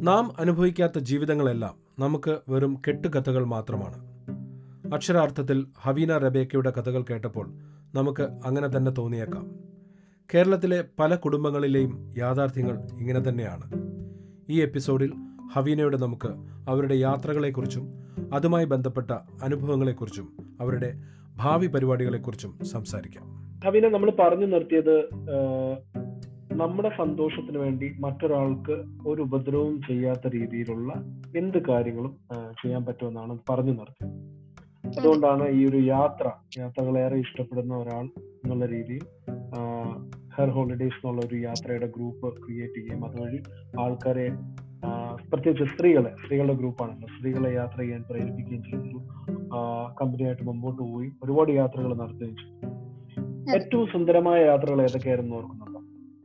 നാം അനുഭവിക്കാത്ത ജീവിതങ്ങളെല്ലാം നമുക്ക് വെറും കെട്ടുകഥകൾ മാത്രമാണ് അക്ഷരാർത്ഥത്തിൽ ഹവീന റബേക്കയുടെ കഥകൾ കേട്ടപ്പോൾ നമുക്ക് അങ്ങനെ തന്നെ തോന്നിയേക്കാം കേരളത്തിലെ പല കുടുംബങ്ങളിലെയും യാഥാർത്ഥ്യങ്ങൾ ഇങ്ങനെ തന്നെയാണ് ഈ എപ്പിസോഡിൽ ഹവീനയുടെ നമുക്ക് അവരുടെ യാത്രകളെക്കുറിച്ചും അതുമായി ബന്ധപ്പെട്ട അനുഭവങ്ങളെക്കുറിച്ചും അവരുടെ ഭാവി പരിപാടികളെക്കുറിച്ചും സംസാരിക്കാം കവിനെ നമ്മൾ പറഞ്ഞു നിർത്തിയത് ആഹ്, നമ്മുടെ സന്തോഷത്തിന് വേണ്ടി മറ്റൊരാൾക്ക് ഒരു ഉപദ്രവവും ചെയ്യാത്ത രീതിയിലുള്ള എന്ത് കാര്യങ്ങളും ആഹ്, ചെയ്യാൻ പറ്റുമെന്നാണ് പറഞ്ഞു നിർത്തിയത് അതുകൊണ്ടാണ് ഈ ഒരു യാത്ര യാത്രകളേറെ ഇഷ്ടപ്പെടുന്ന ഒരാൾ എന്നുള്ള രീതിയിൽ ഹെർ ഹോളിഡേസ് എന്നുള്ള ഒരു യാത്രയുടെ ഗ്രൂപ്പ് ക്രിയേറ്റ് ചെയ്യുകയും അതുവഴി ആൾക്കാരെ ആഹ്, പ്രത്യേകിച്ച് സ്ത്രീകളെ സ്ത്രീകളുടെ ഗ്രൂപ്പാണല്ലോ സ്ത്രീകളെ യാത്ര ചെയ്യാൻ പ്രേരിപ്പിക്കുകയും ചെയ്തു കമ്പനിയായിട്ട് മുമ്പോട്ട് പോയി ഒരുപാട് യാത്രകൾ നടത്തുകയും ചെയ്തു ഏറ്റവും സുന്ദരമായ യാത്രകൾ ഏതൊക്കെയായിരുന്നു ഓർക്കുന്നുണ്ടോ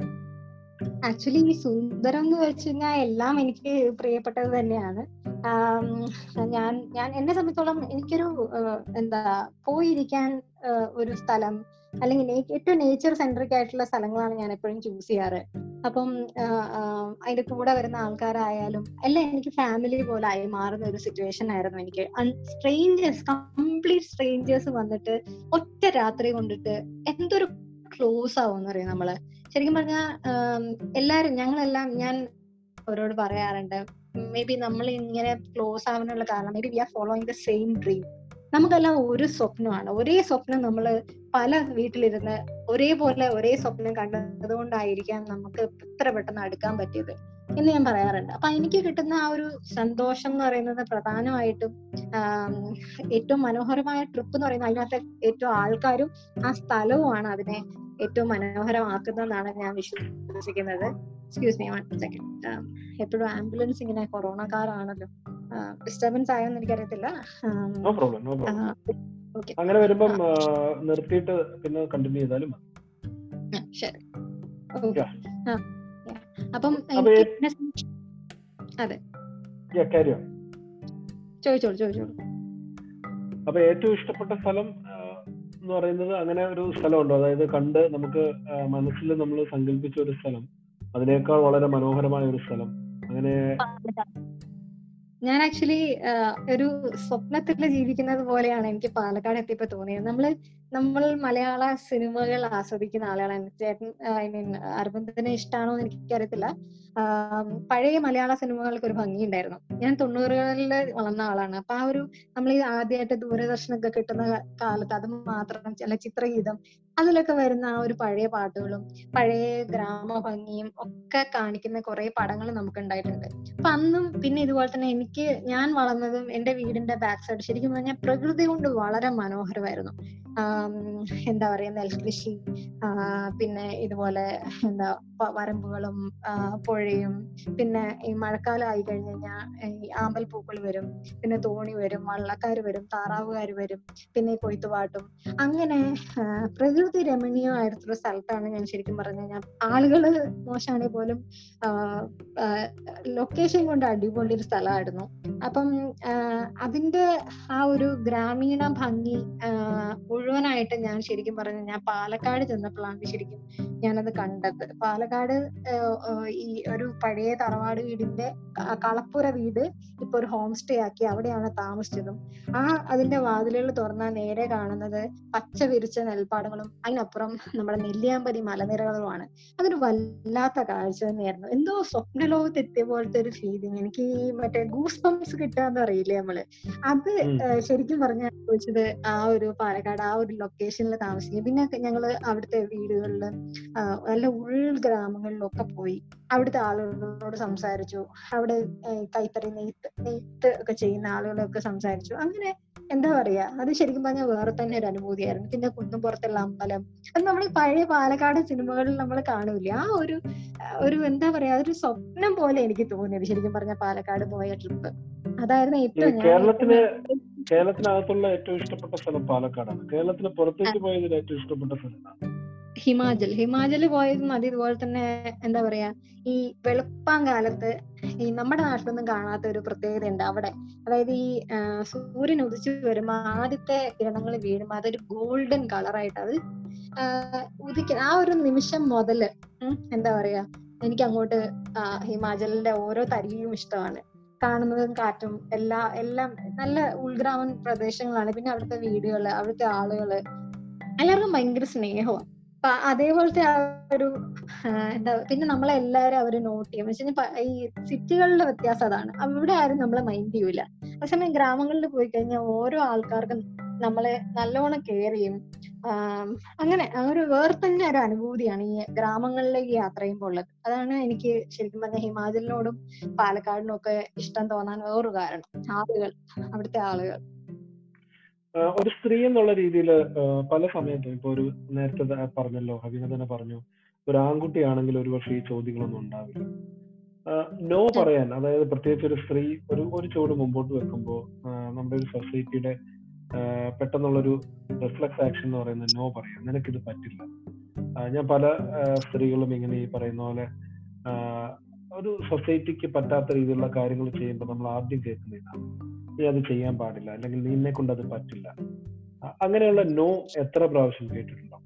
ആക്ച്വലി ഈ സുന്ദരം എന്ന് വെച്ച് കഴിഞ്ഞാൽ എല്ലാം എനിക്ക് പ്രിയപ്പെട്ടത് തന്നെയാണ് ആം, ഞാൻ ഞാൻ എന്നെ സംബന്ധിച്ചോളം എനിക്കൊരു ആഹ്, എന്താ പോയിരിക്കാൻ ആഹ്, ഒരു സ്ഥലം അല്ലെങ്കിൽ നേ- ഏറ്റവും നേച്ചർ സെൻട്രിക് ആയിട്ടുള്ള സ്ഥലങ്ങളാണ് ഞാൻ എപ്പോഴും ചൂസ് ചെയ്യാറ് അപ്പം ആഹ്, ആഹ്, അതിന്റെ കൂടെ വരുന്ന ആൾക്കാരായാലും എല്ലാം എനിക്ക് ഫാമിലി പോലെ ആയി മാറുന്ന ഒരു സിറ്റുവേഷൻ ആയിരുന്നു എനിക്ക് സ്ട്രേഞ്ചേഴ്സ് കംപ്ലീറ്റ് സ്ട്രേഞ്ചേഴ്സ് വന്നിട്ട് ഒറ്റ രാത്രി കൊണ്ടിട്ട് എന്തൊരു ക്ലോസ് ആവും എന്നറിയാം നമ്മള് ശരിക്കും പറഞ്ഞാൽ എല്ലാരും ഞങ്ങളെല്ലാം ഞാൻ അവരോട് പറയാറുണ്ട് മേ ബി നമ്മൾ ഇങ്ങനെ ക്ലോസ് ആവാനുള്ള കാരണം maybe we are following the same dream നമുക്കെല്ലാം ഒരു സ്വപ്നമാണ് ഒരേ സ്വപ്നം നമ്മൾ പല വീട്ടിലിരുന്ന് ഒരേപോലെ ഒരേ സ്വപ്നം കണ്ടതുകൊണ്ടായിരിക്കാം നമുക്ക് ഇത്ര പെട്ടെന്ന് അടുക്കാൻ പറ്റിയത് എന്ന് ഞാൻ പറയാറുണ്ട് അപ്പൊ എനിക്ക് കിട്ടുന്ന ആ ഒരു സന്തോഷം എന്ന് പറയുന്നത് പ്രധാനമായിട്ടും ആം, ഏറ്റവും മനോഹരമായ ട്രിപ്പ് എന്ന് പറയുന്നത് അതിനകത്തെ ഏറ്റവും ആൾക്കാരും ആ സ്ഥലവുമാണ് അതിനെ ഏറ്റവും മനോഹരമാക്കുന്നതെന്നാണ് ഞാൻ വിശ്വസിക്കുന്നത് എക്സ്ക്യൂസ് മീ വൺ സെക്കൻഡ് എപ്പോഴും ആംബുലൻസ് ഇങ്ങനെ കൊറോണ കാറാണല്ലോ ഡിസ്റ്റർബൻസ് ആയോന്ന് എനിക്കറിയത്തില്ല um, no problem no ah, problem okay. അങ്ങനെ വരുമ്പം ആ, നിർത്തിയിട്ട് പിന്നെ കണ്ടിന്യൂ ചെയ്താലും മതി. ആ, ശരി ഓക്കെ Yeah. അപ്പം അപ്പൊ എനിക്ക് ഈ- എന്നെ സംബന്ധിച്ച് Yeah, carry on. ചോദിച്ചോളൂ ചോദിച്ചോളൂ അപ്പൊ ഏറ്റവും ഇഷ്ടപ്പെട്ട സ്ഥലം ആ, എന്ന് പറയുന്നത് അങ്ങനെ ഒരു സ്ഥലമുണ്ടോ അതായത് കണ്ട് നമുക്ക് ആ, മനസ്സിൽ നമ്മൾ സങ്കല്പിച്ച ഒരു സ്ഥലം അതിനേക്കാൾ വളരെ മനോഹരമായ ഒരു സ്ഥലം അങ്ങനെ ഞാൻ ആക്ച്വലി ഒരു സ്വപ്നത്തിൽ ജീവിക്കുന്നത് പോലെയാണ് എനിക്ക് പാലക്കാട് എത്തിയപ്പോ തോന്നിയത് നമ്മള് നമ്മൾ മലയാള സിനിമകൾ ആസ്വദിക്കുന്ന ആളുകളാണ് ചേട്ടൻ ഐ മീൻ അരവിന്ദനെ ഇഷ്ടമാണോ എന്ന് എനിക്കറിയത്തില്ല ആം, പഴയ മലയാള സിനിമകൾക്ക് ഒരു ഭംഗിയുണ്ടായിരുന്നു ഞാൻ തൊണ്ണൂറുകളിൽ വളർന്ന ആളാണ് അപ്പൊ ആ ഒരു നമ്മൾ ഈ ആദ്യമായിട്ട് ദൂരദർശനൊക്കെ കിട്ടുന്ന കാലത്ത് അത് മാത്രം ചില ചിത്രഗീതം അതിലൊക്കെ വരുന്ന ആ ഒരു പഴയ പാട്ടുകളും പഴയ ഗ്രാമ ഭംഗിയും ഒക്കെ കാണിക്കുന്ന കുറെ പടങ്ങൾ നമുക്ക് ഉണ്ടായിട്ടുണ്ട് അപ്പൊ അന്നും പിന്നെ ഇതുപോലെ തന്നെ എനിക്ക് ഞാൻ വളർന്നതും എന്റെ വീടിന്റെ ബാക്ക് സൈഡ് ശരിക്കും പറഞ്ഞാൽ പ്രകൃതി കൊണ്ട് വളരെ മനോഹരമായിരുന്നു ആം, എന്താ പറയാ നെൽകൃഷി ആ, പിന്നെ ഇതുപോലെ എന്താ പ- വരമ്പുകളും ആ, പുഴയും പിന്നെ ഈ മഴക്കാലം ആയി കഴിഞ്ഞ് കഴിഞ്ഞാൽ ഈ ആമ്പൽ പൂക്കൾ വരും പിന്നെ തോണി വരും വള്ളക്കാർ വരും താറാവുകാർ വരും പിന്നെ ഈ കൊയ്ത്തുപാട്ടും അങ്ങനെ ആ, പ്രകൃതി രമണീയമായിട്ടുള്ള സ്ഥലത്താണ് ഞാൻ ശരിക്കും പറഞ്ഞു കഴിഞ്ഞാൽ ആളുകള് മോശമാണെങ്കിൽ പോലും ലൊക്കേഷൻ കൊണ്ട് അടിപൊളി ഒരു സ്ഥലമായിരുന്നു അപ്പം ആ, അതിന്റെ ആ ഒരു ഗ്രാമീണ ഭംഗി ആ, മുഴുവനായിട്ട് ഞാൻ ശരിക്കും പറഞ്ഞു ഞാൻ പാലക്കാട് ചെന്നപ്പോഴാണ് ശരിക്കും ഞാനത് കണ്ടത് പാലക്കാട് ആ, ആ, ഈ ഒരു പഴയ തറവാട് വീടിന്റെ ക- കളപ്പുര വീട് ഇപ്പൊ ഒരു ഹോം സ്റ്റേ ആക്കി അവിടെയാണ് താമസിച്ചതും ആ അതിന്റെ വാതിലുകൾ തുറന്നാൽ നേരെ കാണുന്നത് പച്ച വിരിച്ച നെൽപ്പാടങ്ങളും അതിനപ്പുറം നമ്മുടെ നെല്ലിയാമ്പതി മലനിരകളുമാണ് അതൊരു വല്ലാത്ത കാഴ്ച തന്നെയായിരുന്നു എന്തോ സ്വപ്നലോകത്ത് എത്തിയ പോലത്തെ ഒരു ഫീലിംഗ് എനിക്ക് ഈ മറ്റേ ഗൂസ് ബംസ് കിട്ടാന്ന് അറിയില്ലേ നമ്മള് അത് ഉം. ഏഹ് ശരിക്കും പറഞ്ഞാൽ ചോദിച്ചത് ആ ഒരു പാലക്കാട് ആ ഒരു ലൊക്കേഷനിൽ താമസിക്കും പിന്നെ ഞങ്ങള് അവിടുത്തെ വീടുകളിൽ നല്ല ഉൾഗ്രാമങ്ങളിലൊക്കെ പോയി അവിടുത്തെ ആളുകളോട് സംസാരിച്ചു അവിടെ ഏഹ് കൈത്തറി നെയ്ത്ത് നെയ്ത്ത് ഒക്കെ ചെയ്യുന്ന ആളുകളൊക്കെ സംസാരിച്ചു അങ്ങനെ എന്താ പറയാ അത് ശരിക്കും പറഞ്ഞാൽ വേറെ തന്നെ ഒരു അനുഭൂതിയായിരുന്നു പിന്നെ കുന്നുംപുറത്തുള്ള അമ്പലം അത് നമ്മൾ ഈ പഴയ പാലക്കാട് സിനിമകളിൽ നമ്മൾ കാണൂലേ ആ ഒരു ആ, ഒരു എന്താ പറയാ ഒരു സ്വപ്നം പോലെ എനിക്ക് തോന്നിയത് ശരിക്കും പറഞ്ഞ പാലക്കാട് പോയ ട്രിപ്പ് അതായിരുന്നു ഏറ്റവും ഞാൻ കേരളത്തില് കേരളത്തിനകത്തുള്ള ഏറ്റവും ഇഷ്ടപ്പെട്ട സ്ഥലം പാലക്കാടാണ് കേരളത്തിന് പുറത്തേക്ക് പോയതിൽ ഏറ്റവും ഇഷ്ടപ്പെട്ട സ്ഥലം ഹിമാചൽ ഹിമാചല് പോയതും അത് ഇതുപോലെ തന്നെ എന്താ പറയാ ഈ വെളുപ്പാൻ കാലത്ത് ഈ നമ്മുടെ നാട്ടിലൊന്നും കാണാത്ത ഒരു പ്രത്യേകത ഉണ്ട് അവിടെ അതായത് ഈ ആ, സൂര്യൻ ഉദിച്ചു വരുമ്പോ ആദ്യത്തെ കിരണങ്ങൾ വീഴുമ്പോ അതൊരു ഗോൾഡൻ കളറായിട്ട് അത് ആ, ഉദിക്കുന്ന ആ ഒരു നിമിഷം മുതല് ഉം, എന്താ പറയാ എനിക്ക് അങ്ങോട്ട് ആ, ഹിമാചലിന്റെ ഓരോ തരിയും ഇഷ്ടമാണ് കാണുന്നതും കാറ്റും എല്ലാ എല്ലാം നല്ല ഉൾഗ്രാമ പ്രദേശങ്ങളാണ് പിന്നെ അവിടുത്തെ വീടുകള് അവിടുത്തെ ആളുകള് എല്ലാവർക്കും ഭയങ്കര സ്നേഹമാണ് അപ്പൊ അതേപോലത്തെ ആ ഒരു ആ, എന്താ പിന്നെ നമ്മളെ എല്ലാവരും അവര് നോട്ട് ചെയ്യും എന്ന് വെച്ചാൽ ഈ സിറ്റികളിലെ വ്യത്യാസം അതാണ് അവിടെ ആരും നമ്മളെ മൈൻഡ് ചെയ്യൂല അതേസമയം ഗ്രാമങ്ങളിൽ പോയി കഴിഞ്ഞാൽ ഓരോ ആൾക്കാർക്കും നമ്മളെ നല്ലോണം കെയർ ചെയ്യും ആം, അങ്ങനെ ആ ഒരു വേറെ തന്നെ ഒരു അനുഭൂതിയാണ് ഈ ഗ്രാമങ്ങളിലേക്ക് യാത്ര ചെയ്യുമ്പോൾ ഉള്ളത് അതാണ് എനിക്ക് ശരിക്കും പറഞ്ഞ ഹിമാചലിനോടും പാലക്കാടിനും ഒക്കെ ഇഷ്ടം തോന്നാൻ വേറൊരു കാരണം ആളുകൾ അവിടുത്തെ ആളുകൾ ആ, ഒരു സ്ത്രീ എന്നുള്ള രീതിയിൽ പല സമയത്തും ഇപ്പൊ ഒരു നേരത്തെ ത- പറഞ്ഞല്ലോ ഹബീന തന്നെ പറഞ്ഞു ഒരു ആൺകുട്ടിയാണെങ്കിൽ ഒരു പക്ഷേ ഈ ചോദ്യങ്ങളൊന്നും ഉണ്ടാവില്ല നോ പറയാൻ അതായത് പ്രത്യേകിച്ച് ഒരു സ്ത്രീ ഒരു ഒരു ചുവട് മുമ്പോട്ട് വെക്കുമ്പോൾ നമ്മുടെ ഒരു സൊസൈറ്റിയുടെ പെട്ടെന്നുള്ളൊരു റിഫ്ലക്സ് ആക്ഷൻ എന്ന് പറയുന്നത് നോ പറയാം നിനക്കിത് പറ്റില്ല ആ, ഞാൻ പല ആ, സ്ത്രീകളും ഇങ്ങനെ ഈ പറയുന്ന പോലെ ആ, ഒരു സൊസൈറ്റിക്ക് പറ്റാത്ത രീതിയിലുള്ള കാര്യങ്ങൾ ചെയ്യുമ്പോൾ നമ്മൾ ആദ്യം കേൾക്കുന്നില്ല നീ അത് ചെയ്യാൻ പാടില്ല അല്ലെങ്കിൽ നിന്നെ കൊണ്ട് അത് പറ്റില്ല അ- അങ്ങനെയുള്ള നോ എത്ര പ്രാവശ്യം കേട്ടിട്ടുണ്ടോ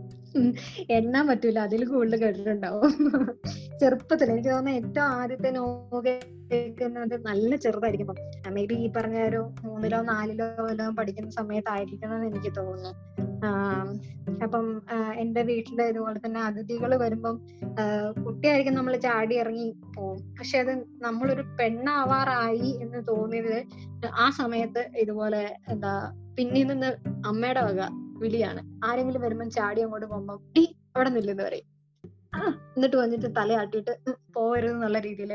എണ്ണാൻ പറ്റൂല അതിൽ കൂടുതൽ കേട്ടിട്ടുണ്ടാവും ചെറുപ്പത്തിൽ എനിക്ക് തോന്നുന്നു ഏറ്റവും ആദ്യത്തെ നോ കേൾക്കുന്നത് നല്ല ചെറുതായിരിക്കും മേ ബി ഈ പറഞ്ഞ ഒരു മൂന്നിലോ നാലിലോ വല്ലതും പഠിക്കുന്ന സമയത്തായിരിക്കണം എന്ന് എനിക്ക് തോന്നുന്നു ആം, അപ്പം ആ, എന്റെ വീട്ടില് ഇതുപോലെ തന്നെ അതിഥികൾ വരുമ്പം ആ, കുട്ടിയായിരിക്കും നമ്മൾ ചാടി ഇറങ്ങി പോകും പക്ഷെ അത് നമ്മളൊരു പെണ്ണാവാറായി എന്ന് തോന്നിയത് ആ സമയത്ത് ഇതുപോലെ എന്താ പിന്നിൽ നിന്ന് അമ്മയുടെ വക വിളിയാണ് ആരെങ്കിലും വരുമ്പം ചാടി അങ്ങോട്ട് പോകുമ്പോ ഡി അവിടെ നില്ലെന്ന് പറയും ആ എന്നിട്ട് വന്നിട്ട് തലയാട്ടിയിട്ട് ഉം, പോവരുത് എന്നുള്ള രീതിയിൽ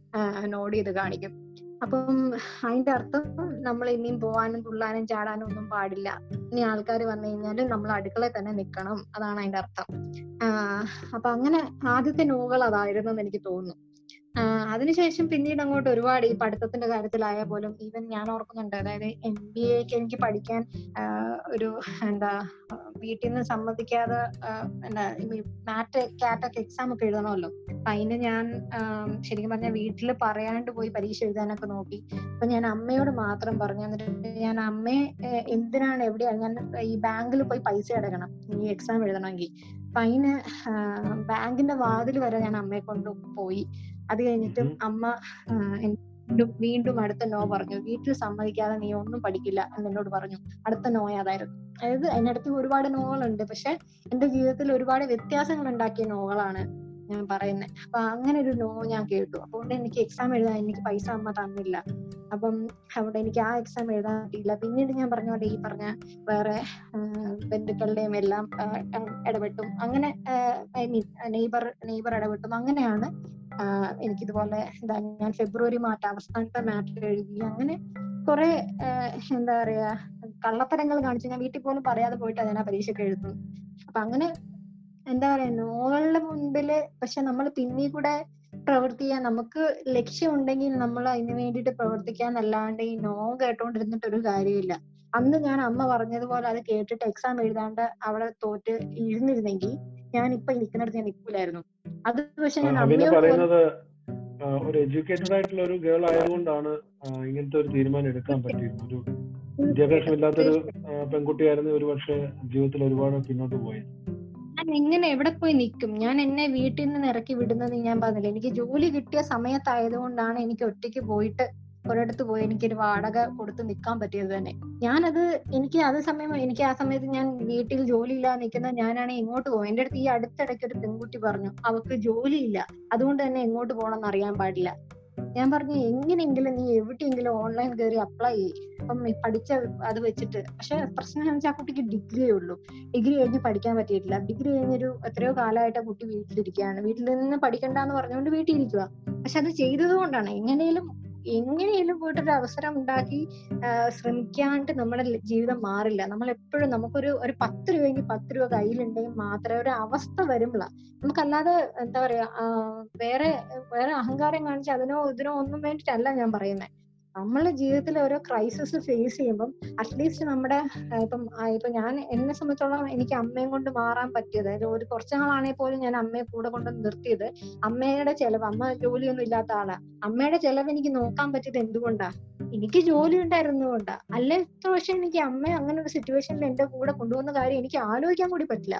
നോഡ് ചെയ്ത് കാണിക്കും അപ്പം അതിന്റെ അർത്ഥം നമ്മൾ ഇനിയും പോവാനും തുള്ളാനും ചാടാനും ഒന്നും പാടില്ല ഇനി ആൾക്കാർ വന്നു കഴിഞ്ഞാൽ നമ്മൾ അടുക്കളയിൽ തന്നെ നിൽക്കണം അതാണ് അതിന്റെ അർത്ഥം ആഹ് അപ്പൊ അങ്ങനെ ആദ്യത്തെ നോകൾ അതായിരുന്നു എന്ന് എനിക്ക് തോന്നുന്നു ആഹ് അതിനുശേഷം പിന്നീട് അങ്ങോട്ട് ഒരുപാട് ഈ പഠിത്തത്തിന്റെ കാര്യത്തിലായ പോലും ഈവൻ ഞാൻ ഓർക്കുന്നുണ്ട് അതായത് എം ബി എക്ക് എനിക്ക് പഠിക്കാൻ ആഹ് ഒരു എന്താ വീട്ടിൽ നിന്ന് സമ്മതിക്കാതെ ആഹ് എന്താ മാറ്റ് കാറ്റൊക്കെ എക്സാം ഒക്കെ എഴുതണമല്ലോ അപ്പൊ അതിന് ഞാൻ ആം, ശരിക്കും പറഞ്ഞാൽ വീട്ടിൽ പറയാണ്ട് പോയി പരീക്ഷ എഴുതാനൊക്കെ നോക്കി അപ്പൊ ഞാൻ അമ്മയോട് മാത്രം പറഞ്ഞു എന്നിട്ട് ഞാൻ അമ്മയെ ഏഹ്, എന്തിനാണ് എവിടെയാണ് ഞാൻ ഈ ബാങ്കിൽ പോയി പൈസ അടക്കണം ഈ എക്സാം എഴുതണമെങ്കിൽ അപ്പൊ അതിന് ബാങ്കിന്റെ വാതിൽ വരെ ഞാൻ അമ്മയെ കൊണ്ട് പോയി അത് കഴിഞ്ഞിട്ടും ഉം. അമ്മ ആഹ്, എൻ- വീണ്ടും വീണ്ടും അടുത്ത നോ പറഞ്ഞു വീട്ടിൽ സമ്മതിക്കാതെ നീ ഒന്നും പഠിക്കില്ല എന്ന് എന്നോട് പറഞ്ഞു അടുത്ത നോ അതായിരുന്നു അതായത് അതിനടുത്ത് ഒരുപാട് നോകളുണ്ട് പക്ഷെ എന്റെ ജീവിതത്തിൽ ഒരുപാട് വ്യത്യാസങ്ങൾ ഉണ്ടാക്കിയ നോകളാണ് ഞാൻ പറയുന്നത് അപ്പൊ അങ്ങനെ ഒരു നോ ഞാൻ കേട്ടു അതുകൊണ്ട് എനിക്ക് എക്സാം എഴുതാൻ എനിക്ക് പൈസ അമ്മ തന്നില്ല അപ്പം അവിടെ എനിക്ക് ആ എക്സാം എഴുതാൻ പറ്റിയില്ല പിന്നീട് ഞാൻ പറഞ്ഞ പോലെ ഈ പറഞ്ഞ വേറെ ആഹ്, ബന്ധുക്കളുടെയും എല്ലാം ആഹ്, ആഹ്, ഇടപെട്ടും അങ്ങനെ ഐ മീൻ നെയ്ബർ നെയ്ബർ ഇടപെട്ടും അങ്ങനെയാണ് ആഹ്, എനിക്കിതുപോലെ എന്താ ഞാൻ ഫെബ്രുവരി മാറ്റം അവസാനത്തെ മാറ്റർ എഴുതി അങ്ങനെ കുറെ എന്താ പറയാ കള്ളത്തരങ്ങൾ കാണിച്ച് ഞാൻ വീട്ടിൽ പോലും പറയാതെ പോയിട്ട് അതിനാ പരീക്ഷയ്ക്ക് എഴുതുന്നു അപ്പൊ അങ്ങനെ എന്താ പറയാ നോകളുടെ മുൻപില് പക്ഷെ നമ്മൾ പിന്നീ കൂടെ പ്രവർത്തിക്കാൻ നമുക്ക് ലക്ഷ്യമുണ്ടെങ്കിൽ നമ്മൾ അതിന് വേണ്ടിയിട്ട് പ്രവർത്തിക്കാന്നല്ലാണ്ട് ഈ നോ കേട്ടോണ്ടിരുന്നിട്ട് ഒരു കാര്യമില്ല അന്ന് ഞാൻ അമ്മ പറഞ്ഞതുപോലെ അത് കേട്ടിട്ട് എക്സാം എഴുതാണ്ട് അവിടെ തോറ്റ് ഇരുന്നിരുന്നെങ്കിൽ ഞാൻ ഇപ്പൊ നിൽക്കുന്നിടത്ത് ഞാൻ നിൽക്കൂലായിരുന്നു അത് പക്ഷെ ഞാൻ ഹബീന അമ്മയോട് പോലും പറയുന്നത് ആ, ഒരു എഡ്യൂക്കേറ്റഡ് ആയിട്ടുള്ള ഒരു ഗേൾ ആയതുകൊണ്ടാണ് ആ, ഇങ്ങനത്തെ ഒരു തീരുമാനം എടുക്കാൻ പറ്റിയത് ഒരു വിദ്യാഭ്യാസം ഇല്ലാത്തൊരു ആ, പെൺകുട്ടിയായിരുന്നു ഒരു പക്ഷേ ജീവിതത്തിൽ ഒരുപാട് പിന്നോട്ട് പോയത് ഞാൻ എങ്ങനെ എവിടെ പോയി നിൽക്കും ഞാൻ എന്നെ വീട്ടിൽ നിന്ന് ഇറക്കി വിടുന്നത് ഞാൻ പറഞ്ഞില്ല എനിക്ക് ജോലി കിട്ടിയ സമയത്തായതുകൊണ്ടാണ് എനിക്ക് ഒറ്റയ്ക്ക് പോയിട്ട് ഒരിടത്ത് പോയി എനിക്കൊരു വാടക കൊടുത്ത് നിൽക്കാൻ പറ്റിയത് തന്നെ ഞാനത് എനിക്ക് അത് സമയം എനിക്ക് ആ സമയത്ത് ഞാൻ വീട്ടിൽ ജോലി ഇല്ലാതെ നിൽക്കുന്ന ഞാനാണ് ഇങ്ങോട്ട് പോകും എന്റെ അടുത്ത് ഈ അടുത്തിടയ്ക്ക് ഒരു പെൺകുട്ടി പറഞ്ഞു അവൾക്ക് ജോലിയില്ല അതുകൊണ്ട് തന്നെ എങ്ങോട്ട് പോകണം എന്ന് അറിയാൻ പാടില്ല ഞാൻ പറഞ്ഞു എങ്ങനെയെങ്കിലും നീ എവിടെയെങ്കിലും ഓൺലൈൻ കയറി അപ്ലൈ ചെയ്യും അപ്പം നീ പഠിച്ച അത് വെച്ചിട്ട് പക്ഷെ പ്രശ്നം എന്ന് വെച്ചാൽ ആ കുട്ടിക്ക് ഡിഗ്രിയേ ഉള്ളൂ ഡിഗ്രി കഴിഞ്ഞ് പഠിക്കാൻ പറ്റിയിട്ടില്ല ഡിഗ്രി കഴിഞ്ഞൊരു എത്രയോ കാലമായിട്ട് ആ കുട്ടി വീട്ടിലിരിക്കുകയാണ് വീട്ടിൽ നിന്ന് പഠിക്കണ്ടെന്ന് പറഞ്ഞുകൊണ്ട് വീട്ടിൽ ഇരിക്കുക പക്ഷെ അത് ചെയ്തത് കൊണ്ടാണ് എങ്ങനെയും എങ്ങനെയും പോയിട്ട് ഒരു അവസരം ഉണ്ടാക്കി ആ, ശ്രമിക്കാണ്ട് നമ്മുടെ ല- ജീവിതം മാറില്ല നമ്മൾ എപ്പോഴും നമുക്കൊരു ഒരു പത്ത് രൂപയെങ്കിൽ പത്ത് രൂപ കയ്യിലുണ്ടെങ്കിൽ മാത്രമേ ഒരു അവസ്ഥ വരുമ്പോഴാണ് നമുക്കല്ലാതെ എന്താ പറയാ ആ, വേറെ വേറെ അഹങ്കാരം കാണിച്ച് അതിനോ ഇതിനോ ഒന്നും വേണ്ടിയിട്ടല്ല ഞാൻ പറയുന്നത് നമ്മളെ ജീവിതത്തിൽ ഓരോ ക്രൈസിസ് ഫേസ് ചെയ്യുമ്പം അറ്റ്ലീസ്റ്റ് നമ്മുടെ ആ, ഇപ്പം ആ, ഇപ്പൊ ഞാൻ എന്നെ സംബന്ധിച്ചോളം എനിക്ക് അമ്മയും കൊണ്ട് മാറാൻ പറ്റിയത് അതായത് ഒരു കുറച്ചു നാളാണെങ്കിൽ പോലും ഞാൻ അമ്മയെ കൂടെ കൊണ്ട് നിർത്തിയത് അമ്മയുടെ ചെലവ് അമ്മ ജോലിയൊന്നും ഇല്ലാത്ത ആളാ അമ്മയുടെ ചെലവ് എനിക്ക് നോക്കാൻ പറ്റിയത് എന്തുകൊണ്ടാ എനിക്ക് ജോലി ഉണ്ടായിരുന്നുകൊണ്ടാ അല്ലെ ഇത്ര പക്ഷെ എനിക്ക് അമ്മ അങ്ങനെ ഒരു സിറ്റുവേഷനിൽ എന്റെ കൂടെ കൊണ്ടുവന്ന കാര്യം എനിക്ക് ആലോചിക്കാൻ കൂടി പറ്റില്ല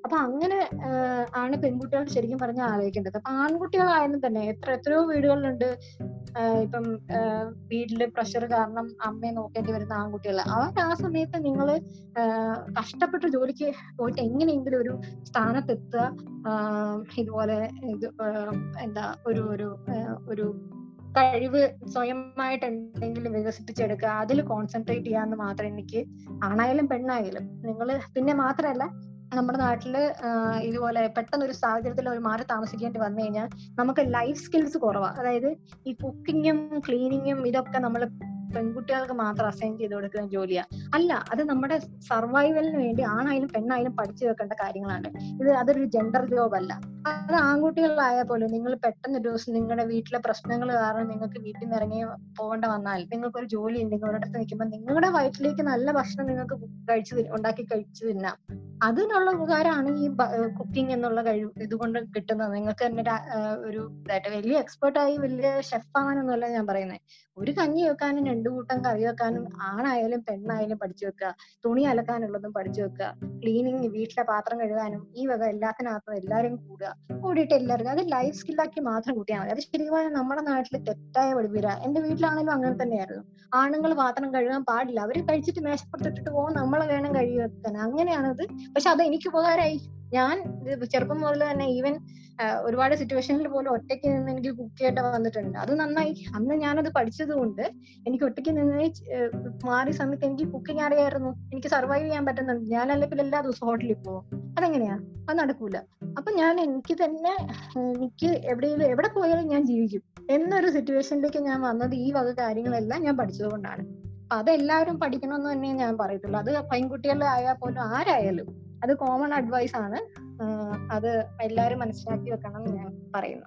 അപ്പൊ അങ്ങനെ ആഹ് ആണ് പെൺകുട്ടികൾ ശരിക്കും പറഞ്ഞാൽ ആലോചിക്കേണ്ടത് അപ്പൊ ആൺകുട്ടികളായാലും തന്നെ എത്ര എത്രയോ വീടുകളിലുണ്ട് ആഹ് ഇപ്പം ആഹ് വീട്ടില് പ്രഷർ കാരണം അമ്മയെ നോക്കേണ്ടി വരുന്ന ആൺകുട്ടികൾ അവർ ആ സമയത്ത് നിങ്ങൾ കഷ്ടപ്പെട്ട് ജോലിക്ക് പോയിട്ട് എങ്ങനെയെങ്കിലും ഒരു സ്ഥാനത്തെത്തുക ആഹ് ഇതുപോലെ ഇത് ആഹ് എന്താ ഒരു ഒരു ആഹ് ഒരു കഴിവ് സ്വയമായിട്ട് എന്തെങ്കിലും വികസിപ്പിച്ചെടുക്കുക അതിൽ കോൺസെൻട്രേറ്റ് ചെയ്യാന്ന് മാത്രം എനിക്ക് ആണായാലും പെണ്ണായാലും നിങ്ങൾ പിന്നെ മാത്രമല്ല നമ്മുടെ നാട്ടില് ആഹ് ഇതുപോലെ പെട്ടെന്ന് ഒരു സാഹചര്യത്തിൽ ഒരു മാറി താമസിക്കേണ്ടി വന്നു കഴിഞ്ഞാൽ നമുക്ക് ലൈഫ് സ്കിൽസ് കുറവാണ് അതായത് ഈ കുക്കിങ്ങും ക്ലീനിങ്ങും ഇതൊക്കെ നമ്മൾ പെൺകുട്ടികൾക്ക് മാത്രം അസൈൻ ചെയ്ത് കൊടുക്കുന്ന ജോലിയാ അല്ല അത് നമ്മുടെ സർവൈവലിന് വേണ്ടി ആണായാലും പെണ്ണായാലും പഠിച്ചു വെക്കേണ്ട കാര്യങ്ങളാണ് ഇത് അതൊരു ജെൻഡർ ജോബ് അല്ല അത് ആൺകുട്ടികളായാൽ പോലും നിങ്ങൾ പെട്ടെന്ന് ഒരു ദിവസം നിങ്ങളുടെ വീട്ടിലെ പ്രശ്നങ്ങൾ കാരണം നിങ്ങൾക്ക് വീട്ടിൽ നിന്ന് ഇറങ്ങി പോകേണ്ട വന്നാൽ നിങ്ങൾക്ക് ഒരു ജോലി ഉണ്ടെങ്കിൽ ഒരിടത്ത് നിൽക്കുമ്പോൾ നിങ്ങളുടെ വയറ്റിലേക്ക് നല്ല ഭക്ഷണം നിങ്ങൾക്ക് കഴിച്ചു തി- ഉണ്ടാക്കി കഴിച്ചു തിന്നാം അതിനുള്ള ഉപകാരമാണ് ഈ കുക്കിംഗ് എന്നുള്ള കഴിവ് ഇതുകൊണ്ട് കിട്ടുന്നത് നിങ്ങൾക്ക് തന്നെ ഒരു, ആ, ഒരു ഇതായിട്ട് വലിയ എക്സ്പേർട്ട് ആയി വലിയ ഷെഫ് ആവാനൊന്നുമല്ല ഞാൻ പറയുന്നത് ഒരു കഞ്ഞി വെക്കാനും രണ്ടു കൂട്ടം കറി വെക്കാനും ആണായാലും പെണ്ണായാലും പഠിച്ചു വെക്കുക തുണി അലക്കാനുള്ളതും പഠിച്ചു വെക്കുക ക്ലീനിങ് വീട്ടിലെ പാത്രം കഴുകാനും ഈ വക എല്ലാത്തിനകത്തും എല്ലാവരും കൂടുക കൂടിയിട്ട് എല്ലാവർക്കും അത് ലൈഫ് സ്കില്ലാക്കി മാത്രം കൂട്ടിയാൽ മതി അത് ശരിക്കും പറഞ്ഞാൽ നമ്മുടെ നാട്ടിൽ തെറ്റായ പഠിപ്പില്ല എന്റെ വീട്ടിലാണെങ്കിലും അങ്ങനെ തന്നെയായിരുന്നു ആണുങ്ങൾ പാത്രം കഴുകാൻ പാടില്ല അവര് കഴിച്ചിട്ട് മേശപ്പുറത്തിട്ടിട്ട് പോകും നമ്മളെ വേണം കഴുകി വെക്കാൻ അങ്ങനെയാണത് പക്ഷെ അത് എനിക്ക് ഉപകാരമായി ഞാൻ ഇത് ചെറുപ്പം മുതൽ തന്നെ ഈവൻ ഒരുപാട് സിറ്റുവേഷനിൽ പോലും ഒറ്റയ്ക്ക് നിന്ന് എനിക്ക് കുക്ക് ചെയ്യേണ്ട വന്നിട്ടുണ്ട് അത് നന്നായി അന്ന് ഞാനത് പഠിച്ചത് കൊണ്ട് എനിക്ക് ഒറ്റയ്ക്ക് നിന്ന് ഏഹ് മാറിയ സമയത്ത് എനിക്ക് കുക്കിംഗ് അറിയായിരുന്നു എനിക്ക് സർവൈവ് ചെയ്യാൻ പറ്റുന്നുണ്ട് ഞാനല്ലേ പിന്നെ എല്ലാ ദിവസവും ഹോട്ടലിൽ പോകും അതെങ്ങനെയാ അത് നടക്കൂല അപ്പൊ ഞാൻ എനിക്ക് തന്നെ ഏഹ് എനിക്ക് എവിടെയെങ്കിലും എവിടെ പോയാലും ഞാൻ ജീവിക്കും എന്നൊരു സിറ്റുവേഷനിലേക്ക് ഞാൻ വന്നത് ഈ വക കാര്യങ്ങളെല്ലാം ഞാൻ പഠിച്ചത് കൊണ്ടാണ് അപ്പൊ അതെല്ലാവരും പഠിക്കണമെന്ന് തന്നെ ഞാൻ പറയത്തുള്ളൂ അത് പെൺകുട്ടികളുടെ ആയാൽ പോലും ആരായാലും അത് കോമൺ അഡ്വൈസ് ആണ് ആഹ് അത് എല്ലാവരും മനസ്സിലാക്കി വെക്കണം എന്ന് ഞാൻ പറയുന്നു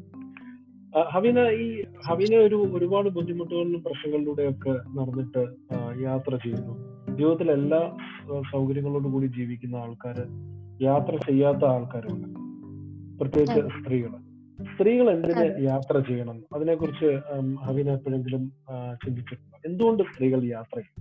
ആ, ഹവീന ഈ ഹവീന ഒരു ഒരുപാട് ബുദ്ധിമുട്ടുകളിലും പ്രശ്നങ്ങളിലൂടെയൊക്കെ നടന്നിട്ട് ആ, യാത്ര ചെയ്യുന്നു ജീവിതത്തിൽ എല്ലാ ആ, സൗകര്യങ്ങളോടും കൂടി ജീവിക്കുന്ന ആൾക്കാര് യാത്ര ചെയ്യാത്ത ആൾക്കാരുണ്ട് പ്രത്യേകിച്ച് അതെ. സ്ത്രീകൾ സ്ത്രീകൾ എന്തിന് അതെ. യാത്ര ചെയ്യണം അതിനെക്കുറിച്ച് ഉം, ഹവീന എപ്പോഴെങ്കിലും ആ, ചിന്തിച്ചിട്ടുണ്ടോ എന്തുകൊണ്ട് സ്ത്രീകൾ യാത്ര ചെയ്യും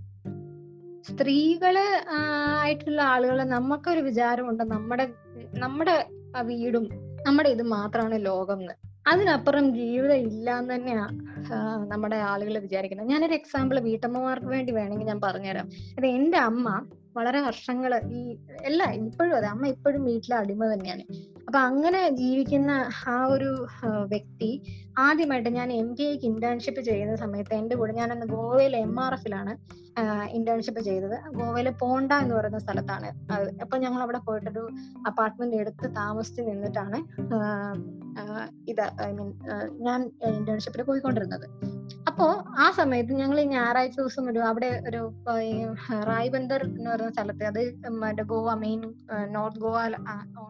സ്ത്രീകള് ആ, ആയിട്ടുള്ള ആളുകളെ നമുക്കൊരു വിചാരമുണ്ട് നമ്മുടെ നമ്മുടെ ആ വീടും നമ്മുടെ ഇത് മാത്രമാണ് ലോകം എന്ന് അതിനപ്പുറം ജീവിതം ഇല്ല എന്ന് തന്നെയാ ആ, നമ്മുടെ ആളുകൾ വിചാരിക്കുന്നത് ഞാനൊരു എക്സാമ്പിൾ വീട്ടമ്മമാർക്ക് വേണ്ടി വേണമെങ്കിൽ ഞാൻ പറഞ്ഞുതരാം അത് എന്റെ അമ്മ വളരെ വർഷങ്ങള് ഈ എല്ലാ ഇപ്പോഴും അതെ അമ്മ ഇപ്പോഴും വീട്ടിലെ അടിമ തന്നെയാണ് അപ്പൊ അങ്ങനെ ജീവിക്കുന്ന ആ ഒരു ആ, വ്യക്തി ആദ്യമായിട്ട് ഞാൻ എം ബി എക്ക് ഇന്റേൺഷിപ്പ് ചെയ്യുന്ന സമയത്ത് എന്റെ കൂടെ ഞാനന്ന് ഗോവയിൽ എം ആർ എഫിലാണ് ഇന്റേൺഷിപ്പ് ചെയ്തത് ഗോവയിലെ പോണ്ട എന്ന് പറയുന്ന സ്ഥലത്താണ് അത് അപ്പൊ ഞങ്ങൾ അവിടെ പോയിട്ടൊരു അപ്പാർട്ട്മെന്റ് എടുത്ത് താമസിച്ച് നിന്നിട്ടാണ് ആഹ് ആഹ് ഇത് ഐ മീൻ ഞാൻ ഇന്റേൺഷിപ്പിൽ പോയിക്കൊണ്ടിരുന്നത് അപ്പോ ആ സമയത്ത് ഞങ്ങൾ ഈ ഞായറാഴ്ച ദിവസം ഒരു അവിടെ ഒരു ആ, ഈ റായ് ബന്ദർ എന്ന് പറയുന്ന സ്ഥലത്ത് അത് മറ്റേ ഗോവ മെയിൻ നോർത്ത് ഗോവ അല്ല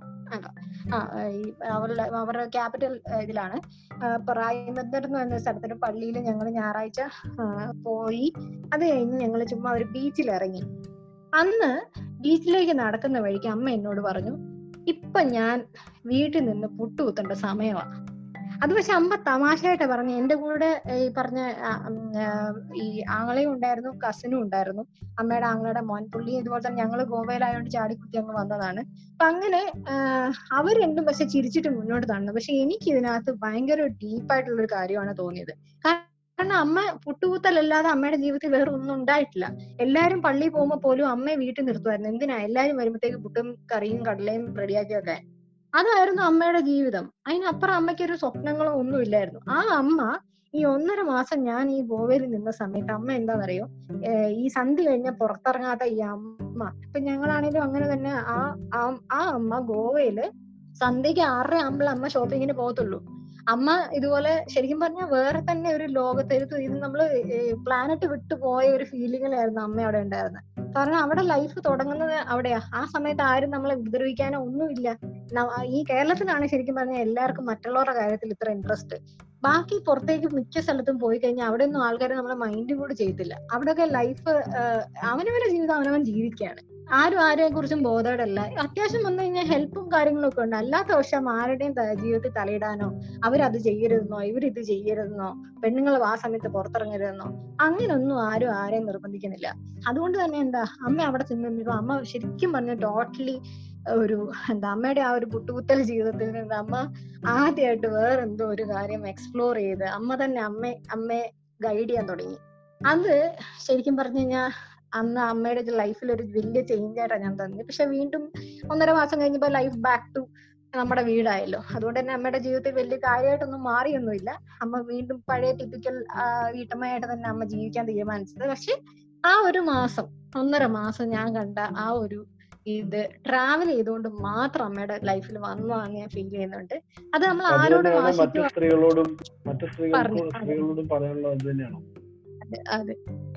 ആ ഈ അവരുടെ അവരുടെ ക്യാപിറ്റൽ ഇതിലാണ് ആ, ഇപ്പൊ റായ് ബന്ദർ എന്ന് പറയുന്ന സ്ഥലത്തൊരു പള്ളിയിൽ ഞങ്ങൾ ഞായറാഴ്ച ആ, പോയി അത് കഴിഞ്ഞ് ഞങ്ങൾ ചുമ്മാ ഒരു ബീച്ചിൽ ഇറങ്ങി അന്ന് ബീച്ചിലേക്ക് നടക്കുന്ന വഴിക്ക് അമ്മ എന്നോട് പറഞ്ഞു ഇപ്പൊ ഞാൻ വീട്ടിൽ നിന്ന് പുട്ടുകുത്തേണ്ട സമയമാണ് അത് പക്ഷെ അമ്മ തമാശയായിട്ട് പറഞ്ഞു എന്റെ കൂടെ ഈ പറഞ്ഞ ആ, ഉം, ആ, ഈ ആങ്ങളെയും ഉണ്ടായിരുന്നു കസിനും ഉണ്ടായിരുന്നു അമ്മയുടെ ആങ്ങളയുടെ മോൻ പുള്ളി ഇതുപോലെ തന്നെ ഞങ്ങള് ഗോവയിലായോണ്ട് ചാടിക്കുത്തി അങ്ങ് വന്നതാണ് അപ്പൊ അങ്ങനെ ആഹ് അവർ രണ്ടും പക്ഷെ ചിരിച്ചിട്ട് മുന്നോട്ട് തന്നു പക്ഷെ എനിക്ക് ഇതിനകത്ത് ഭയങ്കര ഡീപ്പായിട്ടുള്ള ഒരു കാര്യമാണ് തോന്നിയത് കാരണം അമ്മ പുട്ടുകുത്തലല്ലാതെ അമ്മയുടെ ജീവിതത്തിൽ വേറെ ഒന്നും ഉണ്ടായിട്ടില്ല എല്ലാരും പള്ളിയിൽ പോകുമ്പോൾ പോലും അമ്മയെ വീട്ടിൽ നിർത്തുമായിരുന്നു എന്തിനാ എല്ലാരും വരുമ്പോഴത്തേക്ക് പുട്ടും കറിയും കടലയും റെഡിയാക്കി വെക്കാൻ അതായിരുന്നു അമ്മയുടെ ജീവിതം അതിനപ്പുറം അമ്മയ്ക്ക് ഒരു സ്വപ്നങ്ങളോ ഒന്നും ഇല്ലായിരുന്നു ആ അമ്മ ഈ ഒന്നര മാസം ഞാൻ ഈ ഗോവയിൽ നിന്ന സമയത്ത് അമ്മ എന്താണെന്നറിയോ ഏഹ് ഈ സന്ധി കഴിഞ്ഞ പുറത്തിറങ്ങാത്ത ഈ അമ്മ ഇപ്പൊ ഞങ്ങളാണേലും അങ്ങനെ തന്നെ ആ ആ- ആ അമ്മ ഗോവയില് സന്ധ്യക്ക് ആറര ആകുമ്പോൾ അമ്മ ഷോപ്പിങ്ങിന് പോകത്തുള്ളൂ അമ്മ ഇതുപോലെ ശരിക്കും പറഞ്ഞാൽ വേറെ തന്നെ ഒരു ലോകത്തെടുത്ത് ഇത് നമ്മള് പ്ലാനറ്റ് വിട്ടു പോയ ഒരു ഫീലിങ്ങിലായിരുന്നു അമ്മ അവിടെ ഉണ്ടായിരുന്നത് കാരണം അവിടെ ലൈഫ് തുടങ്ങുന്നത് അവിടെയാ ആ സമയത്ത് ആരും നമ്മളെ ഉപദ്രവിക്കാനോ ഒന്നുമില്ല ന- ഈ കേരളത്തിലാണ് ശരിക്കും പറഞ്ഞാൽ എല്ലാവർക്കും മറ്റുള്ളവരുടെ കാര്യത്തിൽ ഇത്ര ഇൻട്രസ്റ്റ് ബാക്കി പുറത്തേക്ക് മിക്ക സ്ഥലത്തും പോയി കഴിഞ്ഞാൽ അവിടെ ഒന്നും ആൾക്കാർ നമ്മളെ മൈൻഡും കൂടി ചെയ്യത്തില്ല അവിടെയൊക്കെ ലൈഫ് അവനവന്റെ ജീവിതം അവനവൻ ജീവിക്കുകയാണ് ആരും ആരെ കുറിച്ചും ബോധേടല്ല അത്യാവശ്യം വന്നു കഴിഞ്ഞാൽ ഹെൽപ്പും കാര്യങ്ങളും ഒക്കെ ഉണ്ട് അല്ലാത്ത പക്ഷം ആരുടെയും ത- ജീവിതത്തിൽ തലയിടാനോ അവരത് ചെയ്യരുതെന്നോ ഇവരിത് ചെയ്യരുതെന്നോ പെണ്ണുങ്ങൾ ആ സമയത്ത് പുറത്തിറങ്ങരുതെന്നോ അങ്ങനൊന്നും ആരും ആരെയും നിർബന്ധിക്കുന്നില്ല അതുകൊണ്ട് തന്നെ എന്താ അമ്മ അവിടെ ചെന്ന് നിന്നപ്പോ അമ്മ ശരിക്കും പറഞ്ഞ ടോട്ടലി ഒരു എന്താ അമ്മയുടെ ആ ഒരു പുട്ടുകുത്തൽ ജീവിതത്തിൽ നിന്ന് അമ്മ ആദ്യമായിട്ട് വേറെന്തോ ഒരു കാര്യം എക്സ്പ്ലോർ ചെയ്ത് അമ്മ തന്നെ അമ്മ അമ്മയെ ഗൈഡ് ചെയ്യാൻ തുടങ്ങി അത് ശരിക്കും പറഞ്ഞു കഴിഞ്ഞാൽ അന്ന് അമ്മയുടെ ലൈഫിൽ ഒരു വലിയ ചേഞ്ച് ആയിട്ടാണ് ഞാൻ തന്നെ പക്ഷെ വീണ്ടും ഒന്നര മാസം കഴിഞ്ഞപ്പോ ലൈഫ് ബാക്ക് ടു നമ്മുടെ വീടായല്ലോ അതുകൊണ്ട് തന്നെ അമ്മയുടെ ജീവിതത്തിൽ വലിയ കാര്യമായിട്ടൊന്നും മാറിയൊന്നുമില്ല അമ്മ വീണ്ടും പഴയ ടിപ്പിക്കൽ വീട്ടമ്മയായിട്ട് തന്നെ അമ്മ ജീവിക്കാൻ തീരുമാനിച്ചത് പക്ഷെ ആ ഒരു മാസം ഒന്നര മാസം ഞാൻ കണ്ട ആ ഒരു ഇത് ട്രാവൽ ചെയ്തുകൊണ്ട് മാത്രം അമ്മയുടെ ലൈഫിൽ വന്നതാന്ന് ഞാൻ ഫീൽ ചെയ്യുന്നുണ്ട് അത് നമ്മൾ അത് ആരോടും തന്നെയാണ് മറ്റു വാശിക്ക് സ്ത്രീകളോടും മറ്റു സ്ത്രീകൾക്കും പറഞ്ഞു, അതെ. സ്ത്രീകളോടും പറയാനുള്ളത് അത് തന്നെയാണോ അതെ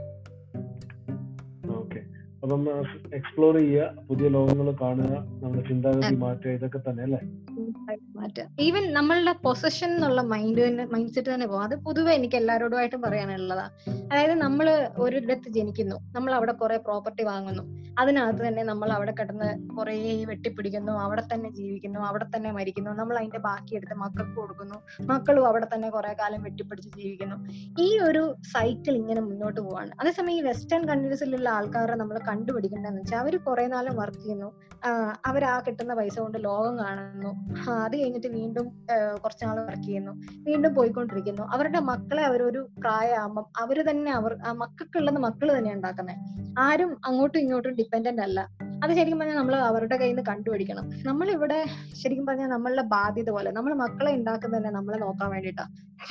ഓക്കെ അപ്പം എക്സ്പ്ലോർ ചെയ്യുക പുതിയ ലോകങ്ങൾ കാണുക നമ്മുടെ ചിന്താഗതി മാറ്റുക ഇതൊക്കെ തന്നെ അല്ലേ മാറ്റുക ഈവൻ നമ്മളുടെ പൊസഷൻ എന്നുള്ള മൈൻഡ് തന്നെ മൈൻഡ് സെറ്റ് തന്നെ പോകും അത് പൊതുവെ എനിക്ക് എല്ലാവരോടുമായിട്ടും പറയാനുള്ളതാ അതായത് നമ്മൾ ഒരിടത്ത് ജനിക്കുന്നു നമ്മൾ അവിടെ കുറെ പ്രോപ്പർട്ടി വാങ്ങുന്നു അതിനകത്ത് തന്നെ നമ്മൾ അവിടെ കിടന്ന് കുറെ വെട്ടിപ്പിടിക്കുന്നു അവിടെ തന്നെ ജീവിക്കുന്നു അവിടെ തന്നെ മരിക്കുന്നു നമ്മൾ അതിന്റെ ബാക്കിയെടുത്ത് മക്കൾക്ക് കൊടുക്കുന്നു മക്കളും അവിടെ തന്നെ കുറെ കാലം വെട്ടിപ്പിടിച്ച് ജീവിക്കുന്നു ഈ ഒരു സൈക്കിൾ ഇങ്ങനെ മുന്നോട്ട് പോവാണ് അതേസമയം ഈ വെസ്റ്റേൺ കൺട്രീസിലുള്ള ആൾക്കാരെ നമ്മൾ കണ്ടുപിടിക്കേണ്ടതെന്ന് വെച്ചാൽ അവർ കുറെ നാളും വർക്ക് ചെയ്യുന്നു അവർ ആ കിട്ടുന്ന പൈസ കൊണ്ട് ലോകം കാണുന്നു ആ, അത് കഴിഞ്ഞിട്ട് വീണ്ടും കുറച്ച് നാൾ വർക്ക് ചെയ്യുന്നു വീണ്ടും പോയിക്കൊണ്ടിരിക്കുന്നു അവരുടെ മക്കളെ അവരൊരു പ്രായമാകുമ്പം അവര് തന്നെ അവർ ആ മക്കൾക്കുള്ളത് മക്കൾ തന്നെ ഉണ്ടാക്കുന്നത് ആരും അങ്ങോട്ടും ഇങ്ങോട്ടും ഡിപ്പെൻഡന്റ് അല്ല അത് ശരിക്കും പറഞ്ഞാൽ നമ്മൾ അവരുടെ കയ്യിൽ നിന്ന് കണ്ടുപിടിക്കണം നമ്മളിവിടെ ശരിക്കും പറഞ്ഞാൽ നമ്മളുടെ ബാധ്യത പോലെ നമ്മൾ മക്കളെ ഉണ്ടാക്കുന്നത് തന്നെ നമ്മളെ നോക്കാൻ വേണ്ടിയിട്ടാ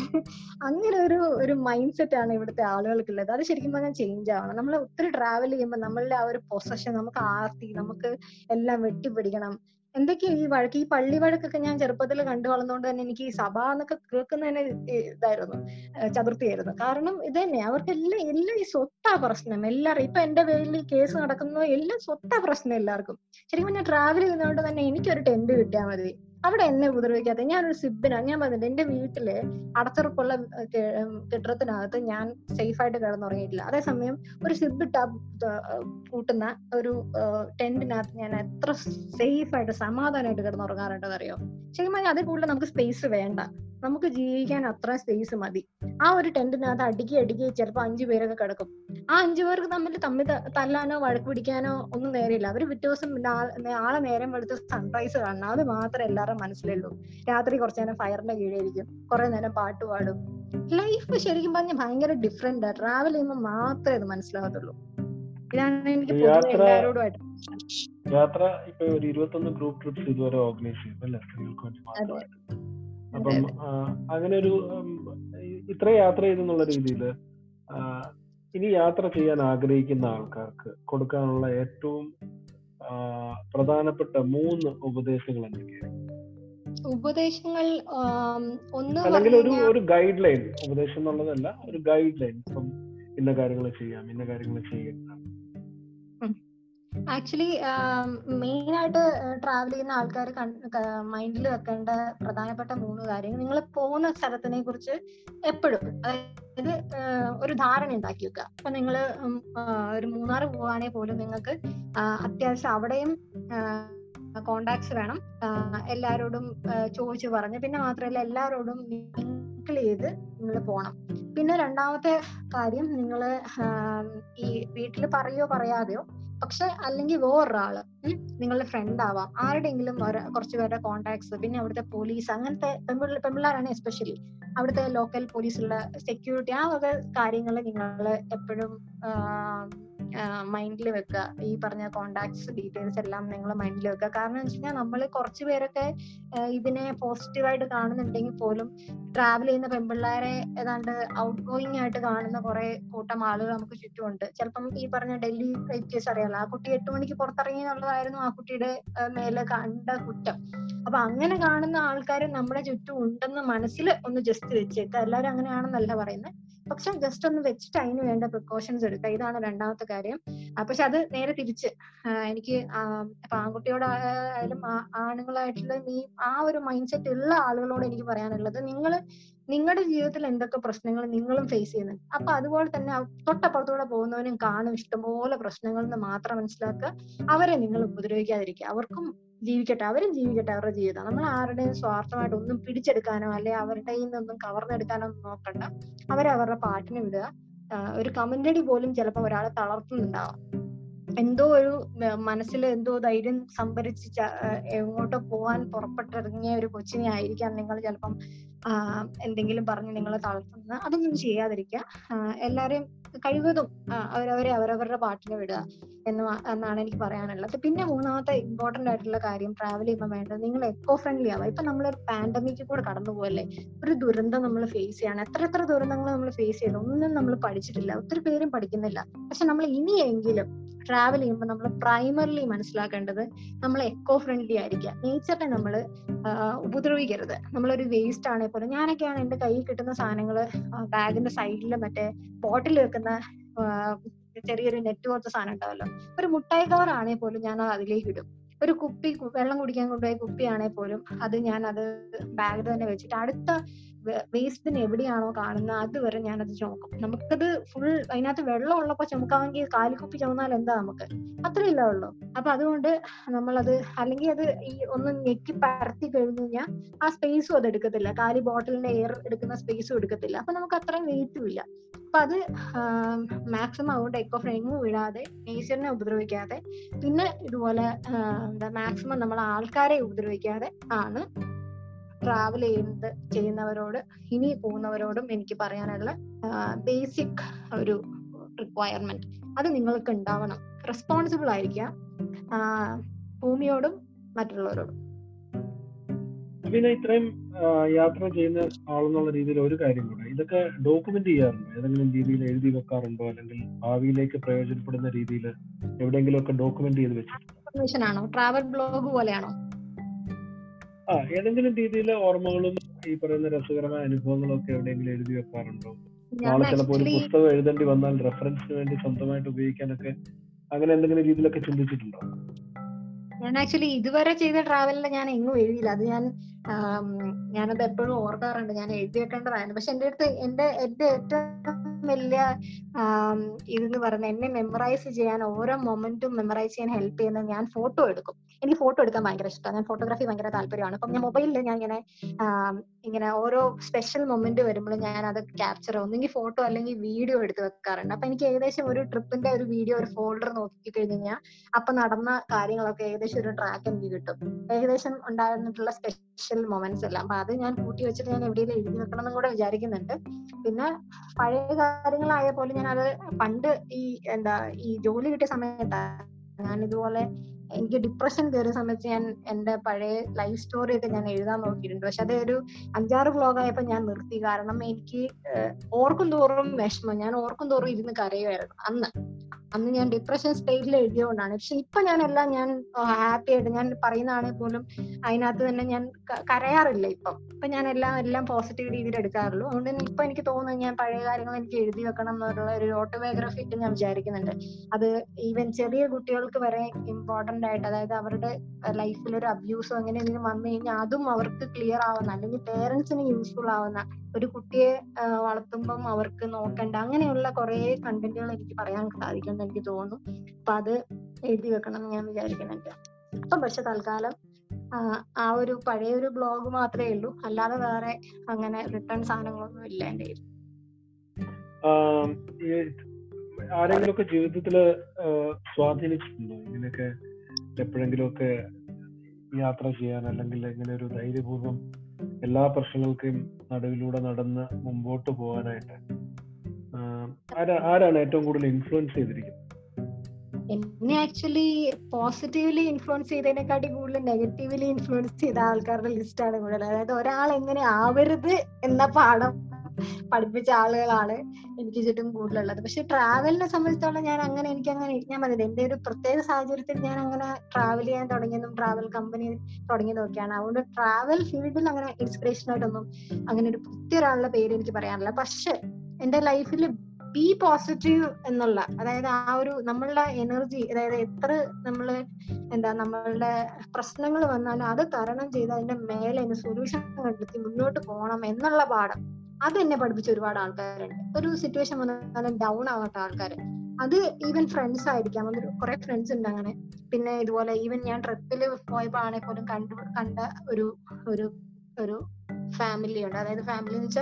അങ്ങനെ ഒരു ഒരു മൈൻഡ് സെറ്റ് ആണ് ഇവിടുത്തെ ആളുകൾക്കുള്ളത് അത് ശരിക്കും പറഞ്ഞാൽ ചേഞ്ച് ആവണം നമ്മൾ ഒത്തിരി ട്രാവൽ ചെയ്യുമ്പോൾ നമ്മളുടെ ആ ഒരു പൊസഷൻ നമുക്ക് ആർത്തി നമുക്ക് എല്ലാം വെട്ടിപ്പിടിക്കണം എന്തൊക്കെയാ ഈ വഴക്ക് ഈ പള്ളി വഴക്കൊക്കെ ഞാൻ ചെറുപ്പത്തിൽ കണ്ടു വളർന്നുകൊണ്ട് തന്നെ എനിക്ക് ഈ സഭ എന്നൊക്കെ കേൾക്കുന്നതന്നെ ഈ ഇതായിരുന്നു ഏഹ് ചതുർത്ഥിയായിരുന്നു കാരണം ഇത് തന്നെ അവർക്കെല്ലാം എല്ലാം ഈ സ്വത്താ പ്രശ്നം എല്ലാവരും ഇപ്പൊ എന്റെ പേരിൽ ഈ കേസ് നടക്കുന്ന എല്ലാം സ്വത്താ പ്രശ്നം എല്ലാവർക്കും ശരിക്കും പറഞ്ഞാൽ ട്രാവൽ ചെയ്യുന്നതുകൊണ്ട് തന്നെ എനിക്കൊരു ടെന്റ് കിട്ടിയാൽ മതി അവിടെ എന്നെ ഉപദ്രവിക്കാത്ത ഞാനൊരു സിബിനാ ഞാൻ പറഞ്ഞില്ല എന്റെ വീട്ടില് അടച്ചുറപ്പുള്ള ഏഹ് കെ- ഏഹ് കെട്ടിടത്തിനകത്ത് ഞാൻ സേഫ് ആയിട്ട് കിടന്നുറങ്ങിയിട്ടില്ല അതേസമയം ഒരു സിബ് ഇട്ട കൂട്ടുന്ന ഒരു ടെന്റിനകത്ത് ഞാൻ എത്ര സേഫ് ആയിട്ട് സമാധാനമായിട്ട് കിടന്നുറങ്ങാറുണ്ടെന്ന് അറിയോ ശരിക്കും പറഞ്ഞാൽ അതിൽ കൂടുതൽ നമുക്ക് സ്പേസ് വേണ്ട നമുക്ക് ജീവിക്കാൻ അത്ര സ്പേസ് മതി ആ ഒരു ടെന്റിനകത്ത് അടുക്കി അടുക്കി ചിലപ്പോൾ അഞ്ചു പേരൊക്കെ കിടക്കും ആ അഞ്ചു പേർക്ക് തമ്മിൽ തമ്മിൽ ത- തല്ലാനോ വഴക്ക് പിടിക്കാനോ ഒന്നും നേരെയില്ല അവര് പിറ്റേ ദിവസം നാ- നാളെ നേരം വെളുത്ത് സൺറൈസ് കാണണം അത് മാത്രമേ എല്ലാവരും മനസ്സിലുള്ളൂ രാത്രി കുറച്ചു നേരം ഫയറിന്റെ കീഴിലിരിക്കും കുറെ നേരം പാട്ട് പാടും ലൈഫ് ശരിക്കും പറഞ്ഞാൽ ഭയങ്കര ഡിഫറെന്റ് ട്രാവൽ ചെയ്യുമ്പോൾ മാത്രമേ അത് മനസ്സിലാകത്തുള്ളൂ ഇതാണ് എനിക്ക് പൊതുവെ യാത്ര- എല്ലാവരോടുമായിട്ട് യാത്ര ഇപ്പൊ ഒരു ഇരുപത്തൊന്ന് ഗ്രൂപ്പ് ട്രിപ്സ് ഇതുവരെ ഓർഗനൈസ് ചെയ്തു അല്ലേ സ്ത്രീകൾക്ക് വേണ്ടി മാത്രമായിട്ട് അപ്പം ആ, അങ്ങനെ ഒരു ഉം, ഇ- ഇത്രയും യാത്ര ചെയ്തെന്നുള്ള രീതിയിൽ ഇനി യാത്ര ചെയ്യാൻ ആഗ്രഹിക്കുന്ന ആൾക്കാർക്ക് കൊടുക്കാനുള്ള ഏറ്റവും ആ, പ്രധാനപ്പെട്ട മൂന്ന് ഉപദേശങ്ങൾ എന്തൊക്കെയാണ് ഉപദേശങ്ങൾ ആം, ഒന്ന് അല്ലെങ്കിൽ ഒരു പറഞ്ഞാ- ഒരു ഗൈഡ് ലൈൻ ഉപദേശം എന്നുള്ളതല്ല ഒരു ഗൈഡ് ലൈൻ ഇപ്പം ഇന്ന കാര്യങ്ങൾ ചെയ്യാം ഇന്ന കാര്യങ്ങൾ ചെയ്യണ്ട ആക്ച്വലി മെയിൻ ആയിട്ട് ട്രാവൽ ചെയ്യുന്ന ആൾക്കാർ മൈൻഡിൽ വെക്കേണ്ട പ്രധാനപ്പെട്ട മൂന്ന് കാര്യങ്ങൾ നിങ്ങൾ പോകുന്ന സ്ഥലത്തിനെ കുറിച്ച് എപ്പോഴും അതായത് ആഹ് ഒരു ധാരണ ഉണ്ടാക്കി വെക്കുക അപ്പൊ നിങ്ങൾ ഒരു മൂന്നാർ പോവാണെങ്കിൽ പോലും നിങ്ങൾക്ക് അത്യാവശ്യം അവിടെയും കോണ്ടാക്ട്സ് വേണം ആഹ് എല്ലാരോടും ആഹ് ചോദിച്ചു പറഞ്ഞ് പിന്നെ മാത്രമല്ല എല്ലാരോടും മിങ്കിൾ ചെയ്ത് നിങ്ങൾ പോണം പിന്നെ രണ്ടാമത്തെ കാര്യം നിങ്ങൾ ഈ വീട്ടിൽ പറയോ പറയാതെയോ പക്ഷെ അല്ലെങ്കിൽ വേറൊരാള് ഉം, നിങ്ങളുടെ ഫ്രണ്ട് ആവാം ആരുടെയെങ്കിലും ഒരു- കുറച്ച് പേരുടെ കോണ്ടാക്ട്സ് പിന്നെ അവിടുത്തെ പോലീസ് അങ്ങനത്തെ പെൺപിള്ള പെൺപിള്ളേരാണ് എസ്പെഷ്യലി അവിടുത്തെ ലോക്കൽ പോലീസുള്ള സെക്യൂരിറ്റി ആ വക കാര്യങ്ങൾ നിങ്ങൾ എപ്പോഴും മൈൻഡിൽ വെക്കുക ഈ പറഞ്ഞ കോണ്ടാക്ട്സ് ഡീറ്റെയിൽസ് എല്ലാം നിങ്ങൾ മൈൻഡിൽ വെക്കുക കാരണം എന്ന് വെച്ച് കഴിഞ്ഞാൽ നമ്മൾ കുറച്ച് പേരൊക്കെ ആഹ് ഇതിനെ പോസിറ്റീവായിട്ട് കാണുന്നുണ്ടെങ്കിൽ പോലും ട്രാവൽ ചെയ്യുന്ന പെൺപിള്ളേരെ ഏതാണ്ട് ഔട്ട് ഗോയിങ് ആയിട്ട് കാണുന്ന കുറെ കൂട്ടം ആളുകൾ നമുക്ക് ചുറ്റുമുണ്ട് ചിലപ്പം ഈ പറഞ്ഞ ഡൽഹി റേപ്പ് കേസ് അറിയാലോ ആ കുട്ടി എട്ട് മണിക്ക് പുറത്തിറങ്ങി എന്നുള്ളതായിരുന്നു ആ കുട്ടിയുടെ ആ, മേലെ കണ്ട കുറ്റം അപ്പൊ അങ്ങനെ കാണുന്ന ആൾക്കാർ നമ്മുടെ ചുറ്റും ഉണ്ടെന്ന് മനസ്സിൽ ഒന്ന് ജസ്റ്റ് വെച്ചേക്കുക എല്ലാവരും അങ്ങനെയാണെന്നല്ല പറയുന്നത് പക്ഷെ ജസ്റ്റ് ഒന്ന് വെച്ചിട്ട് അതിന് വേണ്ട പ്രിക്കോഷൻസ് എടുക്കുക ഇതാണ് രണ്ടാമത്തെ കാര്യം ആ, പക്ഷെ അത് നേരെ തിരിച്ച് ആ, എനിക്ക് ആ, ഇപ്പൊ ആൺകുട്ടിയോടായാലും ആ- ആണുങ്ങളായിട്ടുള്ള ഈ ആ ഒരു മൈൻഡ് സെറ്റ് ഉള്ള ആളുകളോട് എനിക്ക് പറയാനുള്ളത് നിങ്ങൾ നിങ്ങളുടെ ജീവിതത്തിൽ എന്തൊക്കെ പ്രശ്നങ്ങൾ നിങ്ങളും ഫേസ് ചെയ്യുന്നുണ്ട് അപ്പൊ അതുപോലെ തന്നെ ആ തൊട്ടപ്പുറത്തൂടെ പോകുന്നവനും കാണും ഇഷ്ടംപോലെ പ്രശ്നങ്ങൾ എന്ന് മാത്രം മനസ്സിലാക്കുക അവരെ നിങ്ങൾ ഉപദ്രവിക്കാതിരിക്കുക അവർക്കും ജീവിക്കട്ടെ അവരും ജീവിക്കട്ടെ അവരുടെ ജീവിതം നമ്മൾ ആരുടെയും സ്വാർത്ഥമായിട്ട് ഒന്നും പിടിച്ചെടുക്കാനോ അല്ലെ അവരുടെ നിന്നൊന്നും കവർന്നെടുക്കാനോ ഒന്നും നോക്കണ്ട അവരെ അവരുടെ പാട്ടിന് വിടുക ആഹ് ഒരു കമന്റടി പോലും ചിലപ്പോൾ ഒരാളെ തളർത്തുന്നുണ്ടാവാം എന്തോ ഒരു മനസ്സിൽ എന്തോ ധൈര്യം സംഭരിച്ച് ച- ആ, എങ്ങോട്ടോ പോവാൻ പുറപ്പെട്ടിറങ്ങിയ ഒരു കൊച്ചിനെ ആയിരിക്കാം നിങ്ങൾ ചിലപ്പം ആ, എന്തെങ്കിലും പറഞ്ഞ് നിങ്ങളെ തളർത്തുന്നത് അതൊന്നും ചെയ്യാതിരിക്കുക ആ, എല്ലാരെയും കഴിവതും ആ, അവരവരെ അവരവരുടെ പാട്ടിന് വിടുക എന്ന് മാ- എന്നാണ് എനിക്ക് പറയാനുള്ളത് പിന്നെ മൂന്നാമത്തെ ഇമ്പോർട്ടന്റ് ആയിട്ടുള്ള കാര്യം ട്രാവൽ ചെയ്യുമ്പോൾ വേണ്ടത് നിങ്ങൾ എക്കോ ഫ്രണ്ട്ലി ആവുക ഇപ്പൊ നമ്മൾ പാൻഡമിക് കൂടെ കടന്നു പോകല്ലേ ഒരു ദുരന്തം നമ്മൾ ഫേസ് ചെയ്യാണ് എത്ര എത്ര ദുരന്തങ്ങൾ നമ്മൾ ഫേസ് ചെയ്തു ഒന്നും നമ്മൾ പഠിച്ചിട്ടില്ല ഒത്തിരി പേരും പഠിക്കുന്നില്ല പക്ഷെ നമ്മൾ ഇനിയെങ്കിലും ട്രാവൽ ചെയ്യുമ്പോൾ നമ്മൾ പ്രൈമറിലി മനസ്സിലാക്കേണ്ടത് നമ്മൾ എക്കോ ഫ്രണ്ട്ലി ആയിരിക്കുക നേച്ചറിനെ നമ്മൾ ഉപദ്രവിക്കരുത് നമ്മളൊരു വേസ്റ്റ് ആണെങ്കിൽ പോലും ഞാനൊക്കെയാണ് എന്റെ കയ്യിൽ കിട്ടുന്ന സാധനങ്ങൾ ബാഗിന്റെ സൈഡിൽ മറ്റേ ബോട്ടിൽ വെക്കുന്ന ആ, ചെറിയൊരു നെറ്റ് പോലത്തെ സാധനം ഉണ്ടാവല്ലോ ഒരു മുട്ടായി കവർ ആണെങ്കിൽ പോലും ഞാൻ അത് അതിലേക്ക് ഇടും ഒരു കുപ്പി കു- വെള്ളം കുടിക്കാൻ കൊണ്ടുപോയ കുപ്പി ആണെങ്കിൽ പോലും അത് ഞാൻ അത് ബാഗിൽ തന്നെ വെച്ചിട്ട് അടുത്ത വേസ്റ്റിന് എവിടെയാണോ കാണുന്നത് അതുവരെ ഞാനത് ചുമക്കും നമുക്കത് ഫുൾ അതിനകത്ത് വെള്ളം ഉള്ളപ്പോ ചുമക്കാമെങ്കിൽ കാലിക്കുപ്പി ചുമന്നാൽ എന്താ നമുക്ക് അത്രയില്ല ഉള്ളൂ അപ്പൊ അതുകൊണ്ട് നമ്മളത് അല്ലെങ്കിൽ അത് ഈ ഒന്ന് ഞെക്കി പരത്തി കഴിഞ്ഞു കഴിഞ്ഞാൽ ആ സ്പേസും അത് എടുക്കത്തില്ല കാലി ബോട്ടിലിന്റെ എയർ എടുക്കുന്ന സ്പേസും എടുക്കത്തില്ല അപ്പൊ നമുക്ക് അത്രയും വെയിറ്റും ഇല്ല അപ്പൊ അത് മാക്സിമം അതുകൊണ്ട് എക്കോ ഫ്രെയിമും വിടാതെ നേച്ചറിനെ ഉപദ്രവിക്കാതെ പിന്നെ ഇതുപോലെ ആ, എന്താ മാക്സിമം നമ്മൾ ആൾക്കാരെ ഉപദ്രവിക്കാതെ ആണ് ട്രാവൽ ചെയ്യുന്നത് ചെയ്യുന്നവരോട് ഇനി പോകുന്നവരോടും എനിക്ക് പറയാനുള്ള ബേസിക് ഒരു റിക്വയർമെന്റ് അത് നിങ്ങൾക്ക് ഉണ്ടാവണം റെസ്പോൺസിബിൾ ആയിരിക്കുക ആ, ഭൂമിയോടും മറ്റുള്ളവരോടും പിന്നെ ഇത്രയും ആ, യാത്ര ചെയ്യുന്ന ആളെന്നുള്ള രീതിയിൽ ഒരു കാര്യം കൂടെ ഇതൊക്കെ ഡോക്യുമെന്റ് ചെയ്യാറുണ്ടോ ഏതെങ്കിലും രീതിയിൽ എഴുതി വെക്കാറുണ്ടോ അല്ലെങ്കിൽ ഭാവിയിലേക്ക് പ്രയോജനപ്പെടുന്ന രീതിയിൽ എവിടെയെങ്കിലും ഒക്കെ ഡോക്യുമെന്റ് ചെയ്ത് വെച്ചിട്ടുണ്ടോ ഇൻഫർമേഷൻ ആണോ ട്രാവൽ ബ്ലോഗ് പോലെയാണോ ആ ഏതെങ്കിലും രീതിയിൽ ഓർമ്മകളും ഈ പറയുന്ന രസകരമായ അനുഭവങ്ങളും ഒക്കെ എവിടെയെങ്കിലും എഴുതി വെക്കാറുണ്ടോ ഞാൻ നാളെ ചിലപ്പോൾ ഒരു ആക്ച്വലി പുസ്തകം എഴുതേണ്ടി വന്നാൽ റെഫറൻസിന് വേണ്ടി സ്വന്തമായിട്ട് ഉപയോഗിക്കാനൊക്കെ അങ്ങനെ എന്തെങ്കിലും രീതിയിലൊക്കെ ചിന്തിച്ചിട്ടുണ്ടോ ഞാൻ ആക്ച്വലി ഇതുവരെ ചെയ്ത ട്രാവലിൽ ഞാൻ എങ്ങും എഴുതിയില്ല അത് ഞാൻ ആം, ഞാനത് എപ്പോഴും ഓർക്കാറുണ്ട് ഞാൻ എഴുതി വെക്കേണ്ടതായിരുന്നു പക്ഷെ എന്റെ അടുത്ത് എന്റെ എന്റെ ഏറ്റവും വലിയ ആം, ഇതെന്ന് പറഞ്ഞ എന്നെ മെമ്മറൈസ് ചെയ്യാൻ ഓരോ മൊമെന്റും മെമ്മറൈസ് ചെയ്യാൻ ഹെൽപ്പ് ചെയ്യുന്നത് ഞാൻ ഫോട്ടോ എടുക്കും എനിക്ക് ഫോട്ടോ എടുക്കാൻ ഭയങ്കര ഇഷ്ടമാണ് ഞാൻ ഫോട്ടോഗ്രാഫി ഭയങ്കര താല്പര്യമാണ് അപ്പം ഞാൻ മൊബൈലിൽ ഞാൻ ഇങ്ങനെ ആം, ഇങ്ങനെ ഓരോ സ്പെഷ്യൽ മൊമെന്റ് വരുമ്പോൾ ഞാൻ അത് ക്യാപ്ചർ ഒന്നെങ്കിൽ ഫോട്ടോ അല്ലെങ്കിൽ വീഡിയോ എടുത്ത് വെക്കാറുണ്ട് അപ്പൊ എനിക്ക് ഏകദേശം ഒരു ട്രിപ്പിന്റെ ഒരു വീഡിയോ ഒരു ഫോൾഡർ നോക്കി കഴിഞ്ഞ് കഴിഞ്ഞാൽ അപ്പൊ നടന്ന കാര്യങ്ങളൊക്കെ ഏകദേശം ഒരു ട്രാക്ക് എനിക്ക് കിട്ടും ഏകദേശം ഉണ്ടായിരുന്നിട്ടുള്ള സ്പെഷ്യൽ മൊമെന്റ്സ് എല്ലാം അപ്പൊ അത് ഞാൻ കൂട്ടി വെച്ചിട്ട് ഞാൻ എവിടെയെങ്കിലും എഴുതി വെക്കണം എന്നും കൂടെ വിചാരിക്കുന്നുണ്ട് പിന്നെ പഴയ കാര്യങ്ങളായ പോലും ഞാൻ അത് പണ്ട് ഈ എന്താ ഈ ജോലി കിട്ടിയ സമയത്താണ് ഞാൻ ഇതുപോലെ എനിക്ക് ഡിപ്രഷൻ കയറിയ സമയത്ത് ഞാൻ എന്റെ പഴയ ലൈഫ് സ്റ്റോറി ഒക്കെ ഞാൻ എഴുതാൻ നോക്കിയിട്ടുണ്ട് പക്ഷെ അത് ഒരു അഞ്ചാറ് വ്ലോഗ് ആയപ്പോ ഞാൻ നിർത്തി കാരണം എനിക്ക് ഏഹ്, ഓർക്കും തോറും വിഷമം ഞാൻ ഓർക്കും തോറും ഇരുന്ന് കരയുമായിരുന്നു അന്ന് അന്ന് ഞാൻ ഡിപ്രഷൻ സ്റ്റേറ്റിൽ എഴുതിയോണ്ടാണ് പക്ഷെ ഇപ്പൊ ഞാൻ എല്ലാം ഞാൻ ഹാപ്പി ആയിട്ട് ഞാൻ പറയുന്നതാണെങ്കിൽ പോലും അതിനകത്ത് തന്നെ ഞാൻ ക- കരയാറില്ല ഇപ്പം ഇപ്പൊ ഞാൻ എല്ലാം എല്ലാം പോസിറ്റീവ് രീതിയിൽ എടുക്കാറുള്ളൂ അതുകൊണ്ട് തന്നെ ഇപ്പൊ എനിക്ക് തോന്നുന്നു ഞാൻ പഴയ കാര്യങ്ങൾ എനിക്ക് എഴുതി വെക്കണം എന്നുള്ള ഒരു ഓട്ടോബയോഗ്രഫി ഇട്ട് ഞാൻ വിചാരിക്കുന്നുണ്ട് അത് ഈവൻ ചെറിയ കുട്ടികൾക്ക് വരെ ഇമ്പോർട്ടന്റ് ആയിട്ട് അതായത് അവരുടെ ലൈഫിൽ ഒരു അബ്യൂസോ അങ്ങനെ എന്തെങ്കിലും വന്നു കഴിഞ്ഞാൽ അതും അവർക്ക് ക്ലിയർ ആവുന്ന അല്ലെങ്കിൽ പേരൻസിന് യൂസ്ഫുൾ ആവുന്ന ഒരു കുട്ടിയെ ആ, വളർത്തുമ്പം അവർക്ക് നോക്കണ്ട അങ്ങനെയുള്ള കുറെ കണ്ടന്റുകൾ എനിക്ക് പറയാൻ സാധിക്കുമെന്ന് എനിക്ക് തോന്നുന്നു അപ്പൊ അത് എഴുതി വെക്കണം എന്ന് ഞാൻ വിചാരിക്കുന്നുണ്ട് അപ്പം പക്ഷെ തൽക്കാലം ആ, ആ ഒരു പഴയ ഒരു ബ്ലോഗ് മാത്രമേ ഉള്ളൂ അല്ലാതെ വേറെ അങ്ങനെ റിട്ടേൺ സാധനങ്ങളൊന്നും ഇല്ല എന്റെ കയ്യിൽ ആം, ഈ ആരെങ്കിലുമൊക്കെ ജീവിതത്തില് ആ, സ്വാധീനിച്ചിട്ടുണ്ടോ ഇങ്ങനെയൊക്കെ എപ്പോഴെങ്കിലും ഒക്കെ യാത്ര ചെയ്യാൻ അല്ലെങ്കിൽ ഇങ്ങനെ ഒരു ധൈര്യപൂർവ്വം എല്ലാ പ്രശ്നങ്ങൾക്കും നടുവിലൂടെ നടന്ന് മുമ്പോട്ട് പോകാനായിട്ട് ആം, ആരാ ആരാണ് ഏറ്റവും കൂടുതൽ ഇൻഫ്ലുവൻസ് ചെയ്തിരിക്കുന്നത് എന്നെ ആക്ച്വലി പോസിറ്റീവ്ലി ഇൻഫ്ലുവൻസ് ചെയ്തതിനെക്കാട്ടി കൂടുതൽ നെഗറ്റീവ്ലി ഇൻഫ്ലുവൻസ് ചെയ്ത ആൾക്കാരുടെ ലിസ്റ്റാണ് കൂടുതൽ അതായത് ഒരാൾ എങ്ങനെ ആവരുത് എന്ന പാഠം പഠിപ്പിച്ച ആളുകളാണ് എനിക്ക് ചുറ്റും കൂടുതലുള്ളത് പക്ഷെ ട്രാവലിനെ സംബന്ധിച്ചോളം ഞാൻ അങ്ങനെ എനിക്ക് അങ്ങനെ ഞാൻ പറഞ്ഞില്ല എന്റെ ഒരു പ്രത്യേക സാഹചര്യത്തിൽ ഞാൻ അങ്ങനെ ട്രാവൽ ചെയ്യാൻ തുടങ്ങിയതും ട്രാവൽ കമ്പനി തുടങ്ങിയതൊക്കെയാണ് അതുകൊണ്ട് ട്രാവൽ ഫീൽഡിൽ അങ്ങനെ ഇൻസ്പിറേഷൻ ആയിട്ടൊന്നും അങ്ങനെ ഒരു പ്രത്യേക ഒരാളുടെ പേര് എനിക്ക് പറയാനില്ല പക്ഷെ എന്റെ ലൈഫിൽ ബി പോസിറ്റീവ് എന്നുള്ള അതായത് ആ ഒരു നമ്മളുടെ എനർജി അതായത് എത്ര നമ്മള് എന്താ നമ്മളുടെ പ്രശ്നങ്ങൾ വന്നാലും അത് തരണം ചെയ്ത് അതിന്റെ മേലെ അതിന് സൊല്യൂഷൻ കണ്ടെത്തി മുന്നോട്ട് പോകണം എന്നുള്ള പാഠം അത് എന്നെ പഠിപ്പിച്ച ഒരുപാട് ആൾക്കാരുണ്ട് ഒരു സിറ്റുവേഷൻ വന്നാലും ഡൗൺ ആവാത്ത ആൾക്കാർ അത് ഈവൻ ഫ്രണ്ട്സ് ആയിരിക്കാം ഒരു കുറെ ഫ്രണ്ട്സ് ഉണ്ട് അങ്ങനെ പിന്നെ ഇതുപോലെ ഈവൻ ഞാൻ ട്രിപ്പിൽ പോയപ്പോ ആണെങ്കിൽ പോലും കണ്ടു കണ്ട ഒരു ഒരു ഒരു ഫാമിലി ഉണ്ട് അതായത് ഫാമിലി എന്ന് വെച്ചാൽ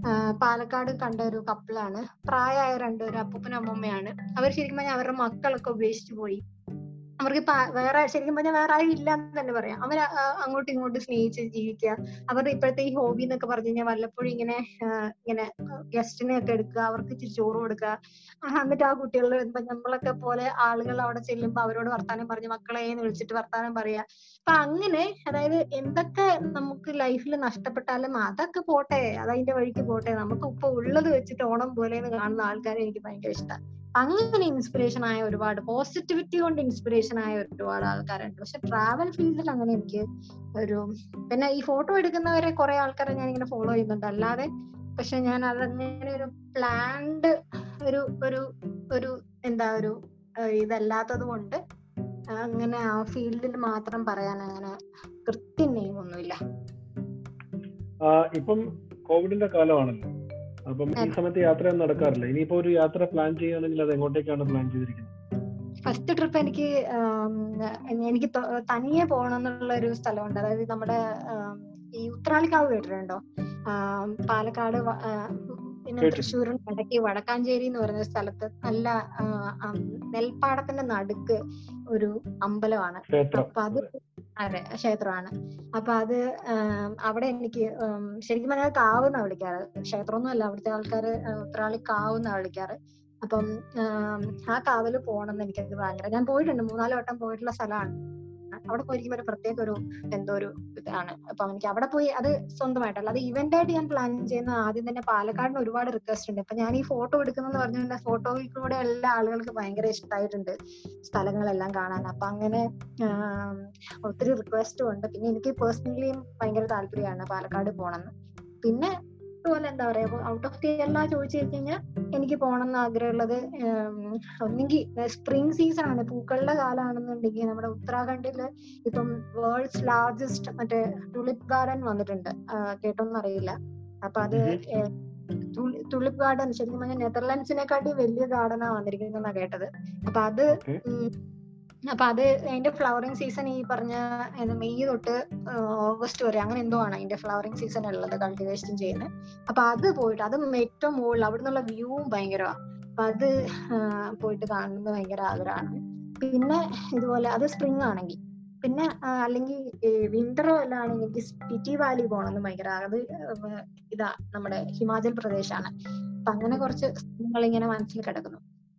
ആ, പാലക്കാട് കണ്ട ഒരു കപ്പിളാണ് പ്രായമായ രണ്ടുപേരും അപ്പൂപ്പനും അമ്മൂമ്മയാണ് അവർ ശരിക്കും പറഞ്ഞാൽ അവരുടെ മക്കളൊക്കെ ഉപേക്ഷിച്ചു പോയി അവർക്ക് പ- വേറെ ശരിക്കും പറഞ്ഞാൽ വേറെ ആരും ഇല്ല എന്ന് തന്നെ പറയാം അവർ അങ്ങോട്ടും ഇങ്ങോട്ടും സ്നേഹിച്ച് ജീവിക്കുക അവരുടെ ഇപ്പോഴത്തെ ഈ ഹോബി എന്നൊക്കെ പറഞ്ഞു കഴിഞ്ഞാൽ വല്ലപ്പോഴും ഇങ്ങനെ ആ, ഇങ്ങനെ ഗസ്റ്റിനെ ഒക്കെ എടുക്കുക അവർക്ക് ഇച്ചിരി ചോറ് കൊടുക്കുക ആ, എന്നിട്ട് ആ കുട്ടികൾ ഇപ്പൊ നമ്മളൊക്കെ പോലെ ആളുകൾ അവിടെ ചെല്ലുമ്പോ അവരോട് വർത്താനം പറഞ്ഞ് മക്കളെ എന്ന് വിളിച്ചിട്ട് വർത്താനം പറയാ അപ്പൊ അങ്ങനെ അതായത് എന്തൊക്കെ നമുക്ക് ലൈഫിൽ നഷ്ടപ്പെട്ടാലും അതൊക്കെ പോട്ടെ അതതിന്റെ വഴിക്ക് പോട്ടെ നമുക്ക് ഇപ്പൊ ഉള്ളത് വെച്ചിട്ട് ഓണം പോലെ എന്ന് കാണുന്ന ആൾക്കാരെ എനിക്ക് ഭയങ്കര ഇഷ്ടമാണ് അങ്ങനെ ഇൻസ്പിറേഷൻ ആയ ഒരുപാട് പോസിറ്റിവിറ്റി കൊണ്ട് ഇൻസ്പിറേഷൻ ആയ ഒരുപാട് ആൾക്കാരുണ്ട് പക്ഷെ ട്രാവൽ ഫീൽഡിൽ അങ്ങനെ എനിക്ക് ഒരു പിന്നെ ഈ ഫോട്ടോ എടുക്കുന്നവരെ കുറെ ആൾക്കാരെ ഞാൻ ഇങ്ങനെ ഫോളോ ചെയ്യുന്നുണ്ട് അല്ലാതെ പക്ഷെ ഞാൻ അതങ്ങനെ ഒരു പ്ലാൻഡ് ഒരു ഒരു ഒരു എന്താ ഒരു ഏഹ് ഇതല്ലാത്തത് കൊണ്ട് അങ്ങനെ ആ ഫീൽഡിൽ മാത്രം പറയാൻ അങ്ങനെ കൃത്യം നെയിം ഒന്നുമില്ല ആ, ഇപ്പം കോവിഡിന്റെ കാലമാണല്ലോ അപ്പം ഈ അതെ. സമയത്ത് യാത്രയൊന്നും നടക്കാറില്ല ഇനിയിപ്പോ ഒരു യാത്ര പ്ലാൻ ചെയ്യുകയാണെങ്കിൽ അത് എങ്ങോട്ടേക്കാണ് പ്ലാൻ ചെയ്തിരിക്കുന്നത് ഫസ്റ്റ് ട്രിപ്പ് എനിക്ക് ആം, എനിക്ക് ത- തനിയെ പോകണം എന്നുള്ള ഒരു സ്ഥലമുണ്ട് അതായത് നമ്മുടെ ആം, ഈ ഉത്രാളിക്കാവ് കേട്ടിട്ടുണ്ടോ ആം, പാലക്കാട് വ- ആ, പിന്നെ കേട്ടിട്ടുണ്ട്. തൃശ്ശൂരിന് ഇടയ്ക്ക് വടക്കാഞ്ചേരി എന്ന് പറയുന്ന സ്ഥലത്ത് നല്ല ആ, ആം, നെൽപ്പാടത്തിന്റെ നടുക്ക് ഒരു അമ്പലമാണ് ക്ഷേത്രം അപ്പൊ അത് അതെ ക്ഷേത്രമാണ് അപ്പൊ അത് ആം, അവിടെ എനിക്ക് ഉം, ശരിക്കും പറഞ്ഞാൽ കാവ് എന്നാ വിളിക്കാറ് ക്ഷേത്രമൊന്നും അല്ല അവിടുത്തെ ആൾക്കാര് ആ, ഉത്രാളി കാവ് എന്നാ വിളിക്കാറ് അപ്പം ആം, ആ കാവില് പോകണം എന്ന് എനിക്കത് ഭയങ്കര ഞാൻ പോയിട്ടുണ്ട് മൂന്നാല് വട്ടം പോയിട്ടുള്ള സ്ഥലമാണ് അവിടെ പോയിരിക്കുമ്പോൾ ഒരു പ്രത്യേക ഒരു എന്തോ ഒരു ഇതാണ് അപ്പൊ എനിക്ക് അവിടെ പോയി അത് സ്വന്തമായിട്ട് അല്ലാതെ ഇവന്റ് ആയിട്ട് ഞാൻ പ്ലാൻ ചെയ്യുന്ന ആദ്യം തന്നെ പാലക്കാടിന് ഒരുപാട് റിക്വസ്റ്റ് ഉണ്ട് ഇപ്പൊ ഞാൻ ഈ ഫോട്ടോ എടുക്കുന്നെന്ന് പറഞ്ഞിട്ടുണ്ടെങ്കിൽ ഫോട്ടോയിലൂടെ എല്ലാ ആളുകൾക്ക് ഭയങ്കര ഇഷ്ടമായിട്ടുണ്ട് സ്ഥലങ്ങളെല്ലാം കാണാൻ അപ്പൊ അങ്ങനെ ആം, ഒത്തിരി റിക്വസ്റ്റും ഉണ്ട് പിന്നെ എനിക്ക് പേഴ്സണലിയും ഭയങ്കര താല്പര്യമാണ് പാലക്കാട് പോണെന്ന് പിന്നെ ഇതുപോലെ എന്താ പറയാ ഔട്ട് ഓഫ് കേരള ചോദിച്ചു കഴിഞ്ഞാൽ എനിക്ക് പോകണം എന്ന് ആഗ്രഹമുള്ളത് ഒന്നെങ്കിൽ സ്പ്രിംഗ് സീസൺ ആണ് പൂക്കളുടെ കാലാണെന്നുണ്ടെങ്കിൽ നമ്മുടെ ഉത്തരാഖണ്ഡില് ഇപ്പം വേൾഡ്സ് ലാർജസ്റ്റ് മറ്റേ ടുലിപ്പ് ഗാർഡൻ വന്നിട്ടുണ്ട് കേട്ടോന്ന് അറിയില്ല അപ്പൊ അത് ടുലിപ്പ് ഗാർഡൻ ശരിക്കും പറഞ്ഞാൽ നെതർലാൻഡ്സിനെക്കാട്ടി വലിയ ഗാർഡനാ വന്നിരിക്കുന്നതെന്നാ കേട്ടത് അപ്പൊ അത് Okay. ഉം, അപ്പൊ അത് അതിന്റെ ഫ്ലവറിംഗ് സീസൺ ഈ പറഞ്ഞ എന്താ മെയ് തൊട്ട് ആ, ഓഗസ്റ്റ് വരെ അങ്ങനെ എന്തോ ആണ് അതിന്റെ ഫ്ലവറിംഗ് സീസൺ ഉള്ളത് കൾട്ടിവേഷൻ ചെയ്യുന്നത് അപ്പൊ അത് പോയിട്ട് അത് ഏറ്റവും മുകളിൽ അവിടെ നിന്നുള്ള വ്യൂവും ഭയങ്കരമാണ് അപ്പൊ അത് ആ, പോയിട്ട് കാണുന്നത് ഭയങ്കര ആഗ്രഹമാണ് പിന്നെ ഇതുപോലെ അത് സ്പ്രിംഗ് ആണെങ്കിൽ പിന്നെ ആ, അല്ലെങ്കിൽ വിന്ററോ എല്ലാം ആണെങ്കിൽ എനിക്ക് സ്പിറ്റി വാലി പോകണമെന്ന് ഭയങ്കര ആ- അത് ആ, ഇതാ നമ്മുടെ ഹിമാചൽ പ്രദേശാണ് അപ്പൊ അങ്ങനെ കുറച്ച് സ്ഥലങ്ങൾ ഇങ്ങനെ മനസ്സിൽ കിടക്കുന്നു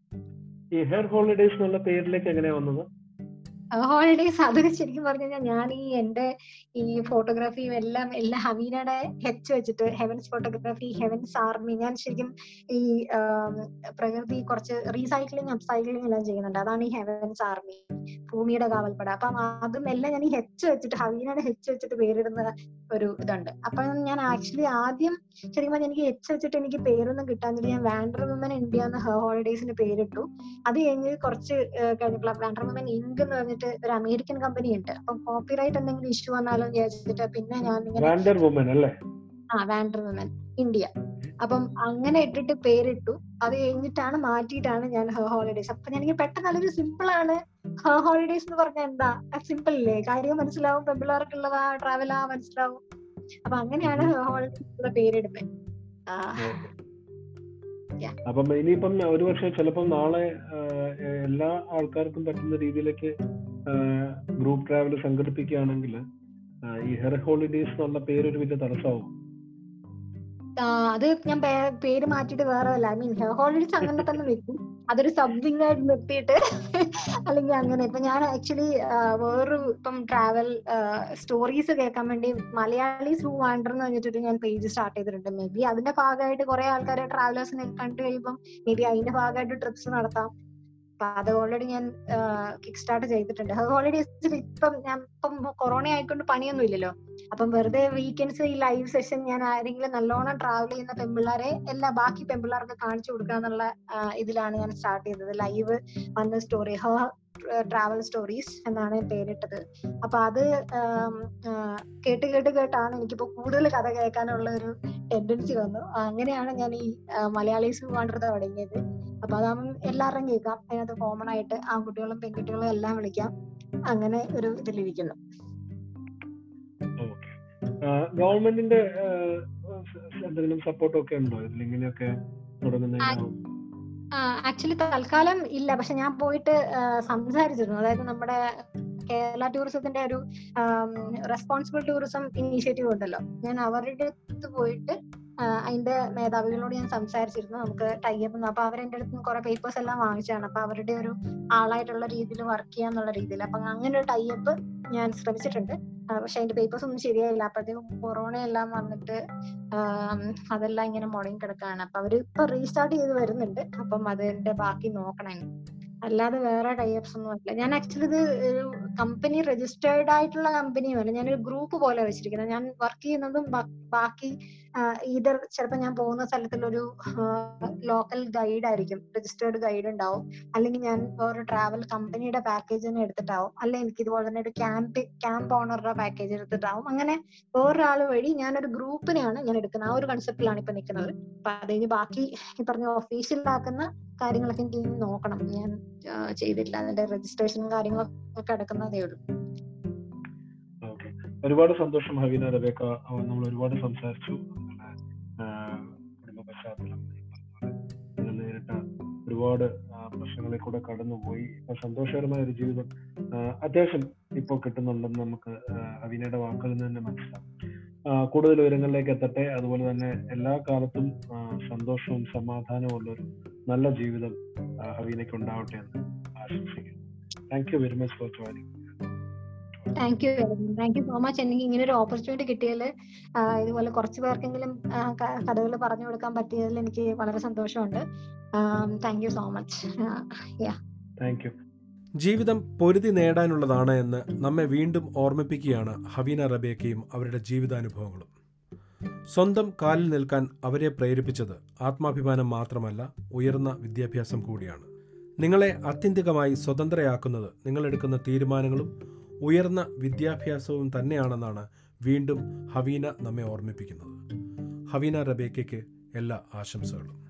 ഈ ഹെയർ ഹോളിഡേസ് എന്നുള്ള പേരിലേക്ക് എങ്ങനെയാ വന്നത് ഹോളിഡേസ് അത് ശരിക്കും പറഞ്ഞു കഴിഞ്ഞാൽ ഞാൻ ഈ എന്റെ ഈ ഫോട്ടോഗ്രാഫിയും എല്ലാം എല്ലാം ഹവീനയുടെ ഹെച്ച് വെച്ചിട്ട് ഹെവൻസ് ഫോട്ടോഗ്രാഫി ഹെവൻസ് ആർമി ഞാൻ ശരിക്കും ഈ ആം, പ്രകൃതി കുറച്ച് റീസൈക്ലിംഗ് അപ്സൈക്ലിംഗ് എല്ലാം ചെയ്യുന്നുണ്ട് അതാണ് ഈ ഹെവൻസ് ആർമി ഭൂമിയുടെ കാവൽപ്പട അപ്പം അതും എല്ലാം ഞാൻ ഈ ഹെച്ച് വെച്ചിട്ട് ഹവീനയുടെ ഹെച്ച് വെച്ചിട്ട് പേരിടുന്ന ഒരു ഇതുണ്ട് അപ്പൊ ഞാൻ ആക്ച്വലി ആദ്യം ശരിക്കും പറഞ്ഞാൽ എനിക്ക് എച്ച് വെച്ചിട്ട് എനിക്ക് പേരൊന്നും കിട്ടാന്നില്ല ഞാൻ വാൻഡർ വുമൻ ഇന്ത്യ എന്ന ഹോളിഡേസിന് പേരിട്ടു അത് കഴിഞ്ഞ് കുറച്ച് ഏഹ് കഴിഞ്ഞപ്പോൾ വാൻഡർ വുമൻ ഇങ്ക് എന്ന് പറഞ്ഞിട്ട് ഒരു അമേരിക്കൻ കമ്പനി ഉണ്ട് അപ്പൊ കോപ്പിറൈറ്റ് എന്തെങ്കിലും ഇഷ്യൂ വന്നാലോ എന്ന് വിചാരിച്ചിട്ട് പിന്നെ ഞാൻ ഇങ്ങനെ വാൻഡർ വുമൻ അല്ലേ ആ വാൻഡർ വുമൻ ഇന്ത്യ അപ്പം അങ്ങനെ ഇട്ടിട്ട് പേരിട്ടു അത് കഴിഞ്ഞിട്ടാണ് മാറ്റിയിട്ടാണ് ഞാൻ ഹെർ ഹോളിഡേസ് അപ്പൊ ഞാൻ എനിക്ക് പെട്ടെന്ന് അതൊരു സിമ്പിൾ ആണ് ഹെർ ഹോളിഡേസ് എന്ന് പറഞ്ഞാൽ എന്താ സിമ്പിൾ ഇല്ലേ കാര്യം മനസ്സിലാവും പെമ്പിള്ളേർക്കുള്ളതാ ട്രാവലാ മനസ്സിലാവും അപ്പൊ അങ്ങനെയാണ് ഹെർ ഹോളിഡേസ് പേരിടുന്നത് ആ Yeah. അപ്പം ഇനിയിപ്പം ഒരു പക്ഷെ ചിലപ്പം നാളെ ആ, എല്ലാ ആൾക്കാർക്കും പറ്റുന്ന രീതിയിലേക്ക് ഗ്രൂപ്പ് ട്രാവൽ സംഘടിപ്പിക്കുകയാണെങ്കിൽ ആ, ഈ ഹെയർ ഹോളിഡേസ് എന്നുള്ള പേര് ഒരു വലിയ തടസ്സമാവും ആ, അത് ഞാൻ പേ- പേര് മാറ്റിയിട്ട് വേറെ അല്ല ഐ മീൻ ഹെയർ ഹോളിഡേസ് അങ്ങനെ തന്നെ വെക്കും അതൊരു സബ്വിങ് ആയിട്ട് നിർത്തിയിട്ട് അല്ലെങ്കിൽ അങ്ങനെ ഇപ്പൊ ഞാൻ ആക്ച്വലി വേറൊരു ഇപ്പം ട്രാവൽ സ്റ്റോറീസ് കേൾക്കാൻ വേണ്ടി മലയാളീസ് ഹൂ വാണ്ടർ എന്ന് പറഞ്ഞിട്ട് ഞാൻ പേജ് സ്റ്റാർട്ട് ചെയ്തിട്ടുണ്ട് മേ ബി അതിന്റെ ഭാഗമായിട്ട് കുറെ ആൾക്കാരെ ട്രാവലേഴ്സിനെ കണ്ടു കഴിയുമ്പോൾ മേ ബി അതിന്റെ ഭാഗമായിട്ട് ട്രിപ്സ് നടത്താം അപ്പൊ അത് ഓൾറെഡി ഞാൻ കിക്ക് സ്റ്റാർട്ട് ചെയ്തിട്ടുണ്ട് ഹോളിഡേസിൽ ഇപ്പം ഞാൻ ഇപ്പം കൊറോണ ആയിക്കൊണ്ട് പണിയൊന്നും ഇല്ലല്ലോ അപ്പം വെറുതെ വീക്കെൻഡ്സ് ഈ ലൈവ് സെഷൻ ഞാൻ ആരെങ്കിലും നല്ലോണം ട്രാവൽ ചെയ്യുന്ന പെമ്പിള്ളാരെ എല്ലാ ബാക്കി പെമ്പിള്ളാർക്ക് കാണിച്ചു കൊടുക്കുക എന്നുള്ള ആ, ഇതിലാണ് ഞാൻ സ്റ്റാർട്ട് ചെയ്തത് ലൈവ് വന്ന സ്റ്റോറി ഹ ട്രാവൽ സ്റ്റോറീസ് എന്നാണ് പേരിട്ടത് അപ്പൊ അത് ആം, ആ, കേട്ട് കേട്ട് കേട്ടാണ് എനിക്കിപ്പോ കൂടുതൽ കഥ കേൾക്കാനുള്ള ഒരു ടെൻഡൻസി വന്നു അങ്ങനെയാണ് ഞാൻ ഈ ആ, മലയാളീസ് വാണ്ടർ തുടങ്ങിയത് അപ്പൊ അതാകുമ്പോൾ എല്ലാവരുടെയും കേൾക്കാം അതിനകത്ത് കോമൺ ആയിട്ട് ആൺകുട്ടികളും പെൺകുട്ടികളും എല്ലാം വിളിക്കാം അങ്ങനെ ഒരു ഇതിലിരിക്കുന്നു ഗവൺമെന്റിന്റെ എന്തെങ്കിലും സപ്പോർട്ടും ഒക്കെ ഉണ്ടോ ഇതിൽ ഇങ്ങനെയൊക്കെ തുടങ്ങുന്നതിന് ആക്ച്വലി തൽക്കാലം ഇല്ല പക്ഷെ ഞാൻ പോയിട്ട് ആ, സംസാരിച്ചിരുന്നു അതായത് നമ്മുടെ കേരള ടൂറിസത്തിന്റെ ഒരു റെസ്പോൺസിബിൾ ടൂറിസം ഇനീഷ്യേറ്റീവ് ഉണ്ടല്ലോ ഞാൻ അവരുടെ അടുത്ത് പോയിട്ട് ആ, അതിന്റെ മേധാവികളോട് ഞാൻ സംസാരിച്ചിരുന്നു നമുക്ക് ടൈപ്പ് അപ്പൊ അവരെന്റെ അടുത്ത് കുറെ പേപ്പേഴ്സ് എല്ലാം വാങ്ങിച്ചാണ് അപ്പൊ അവരുടെ ഒരു ആളായിട്ടുള്ള രീതിയിൽ വർക്ക് ചെയ്യാന്നുള്ള രീതിയിൽ അപ്പൊ അങ്ങനെ ഒരു ടൈപ്പ് ഞാൻ ശ്രമിച്ചിട്ടുണ്ട് ആ, പക്ഷെ അതിന്റെ പേപ്പേഴ്സ് ഒന്നും ശരിയായില്ല അപ്പോഴത്തേക്കും കൊറോണ എല്ലാം വന്നിട്ട് ആം, അതെല്ലാം ഇങ്ങനെ മുടങ്ങി കിടക്കാണ് അപ്പൊ അവര് ഇപ്പൊ റീസ്റ്റാർട്ട് ചെയ്ത് വരുന്നുണ്ട് അപ്പം അതിന്റെ ബാക്കി നോക്കണം ഇനി. അല്ലാതെ വേറെ ടൈപ്സ് ഒന്നും അല്ല ഞാൻ ആക്ച്വലി ഇത് ഒരു കമ്പനി രജിസ്റ്റേർഡ് ആയിട്ടുള്ള കമ്പനിയുമല്ല ഞാനൊരു ഗ്രൂപ്പ് പോലെ വെച്ചിരിക്കുന്നത് ഞാൻ വർക്ക് ചെയ്യുന്നതും ബാ- ബാക്കി ഈതർ ചിലപ്പോൾ ഞാൻ പോകുന്ന സ്ഥലത്തിലൊരു ലോക്കൽ ഗൈഡ് ആയിരിക്കും രജിസ്റ്റേർഡ് ഗൈഡ് ഉണ്ടാവും അല്ലെങ്കിൽ ഞാൻ ഒരു ട്രാവൽ കമ്പനിയുടെ പാക്കേജ് തന്നെ എടുത്തിട്ടാവും അല്ലെങ്കിൽ എനിക്ക് ഇതുപോലെ തന്നെ ഒരു ക്യാമ്പ് ക്യാമ്പ് ഓണറുടെ പാക്കേജ് എടുത്തിട്ടാവും അങ്ങനെ വേറൊരാൾ വഴി ഞാനൊരു ഗ്രൂപ്പിനെയാണ് ഞാൻ എടുക്കുന്നത് ആ ഒരു കൺസെപ്റ്റിലാണ് ഇപ്പൊ നിൽക്കുന്നത് അപ്പൊ അതിന് ബാക്കി ഈ പറഞ്ഞ ഒഫീഷ്യലാക്കുന്ന കാര്യങ്ങളൊക്കെ എനിക്ക് ഇനി നോക്കണം ഞാൻ ആ, ചെയ്തിട്ടില്ല അതിന്റെ രജിസ്ട്രേഷനും കാര്യങ്ങളൊക്കെ കിടക്കുന്നതേ ഉള്ളൂ ഓക്കെ ഒരുപാട് സന്തോഷം ഹവീന റബേക്ക അഹ് നമ്മൾ ഒരുപാട് സംസാരിച്ചു നിങ്ങളുടെ ആഹ്, കുടുംബ പശ്ചാത്തലം ഈ പറഞ്ഞ പോലെ നിങ്ങൾ നേരിട്ട ഒരുപാട് ആഹ്, പ്രശ്നങ്ങളിൽ കൂടെ കടന്നുപോയി ഇപ്പൊ സന്തോഷകരമായ ഒരു ജീവിതം ആഹ്, അത്യാവശ്യം ഇപ്പോൾ കിട്ടുന്നുണ്ടെന്ന് നമുക്ക് ആഹ്, ഹവീനയുടെ വാക്കുകളിൽ നിന്ന് തന്നെ മനസ്സിലാവും ആഹ്, കൂടുതൽ ഉയരങ്ങളിലേക്ക് എത്തട്ടെ അതുപോലെ തന്നെ എല്ലാ കാലത്തും ആഹ്, സന്തോഷവും സമാധാനവും ഉള്ള ഒരു നല്ല ജീവിതം ആഹ്, ഹവീനയ്ക്ക് ഉണ്ടാവട്ടെ എന്ന് ആശംസിക്കുന്നു thank you very much for joining thank you thank you so much എനിക്ക് ഇങ്ങനെ ഒരു ഓപ്പർച്യൂണിറ്റി കിട്ടിയതിൽ ഇതുപോലെ കുറച്ച് പേർക്കെങ്കിലും കഥകൾ പറഞ്ഞു കൊടുക്കാൻ പറ്റിയതിൽ എനിക്ക് വളരെ സന്തോഷമുണ്ട് thank you so much thank you ജീവിതം പൊരുതി നേടാനുള്ളതാണ് എന്ന് നമ്മെ വീണ്ടും ഓർമ്മിപ്പിക്കുകയാണ് ഹവീന റബേക്കയും അവരുടെ ജീവിതാനുഭവങ്ങളും സ്വന്തം കാലിൽ നിൽക്കാൻ അവരെ പ്രേരിപ്പിച്ചത് ആത്മാഭിമാനം മാത്രമല്ല ഉയർന്ന വിദ്യാഭ്യാസം കൂടിയാണ് നിങ്ങളെ ആത്യന്തികമായി സ്വതന്ത്രയാക്കുന്നത് നിങ്ങളെടുക്കുന്ന തീരുമാനങ്ങളും ഉയർന്ന വിദ്യാഭ്യാസവും തന്നെയാണെന്നാണ് വീണ്ടും ഹവീന നമ്മെ ഓർമ്മിപ്പിക്കുന്നത് ഹവീന റബേക്കയ്ക്ക് എല്ലാ ആശംസകളും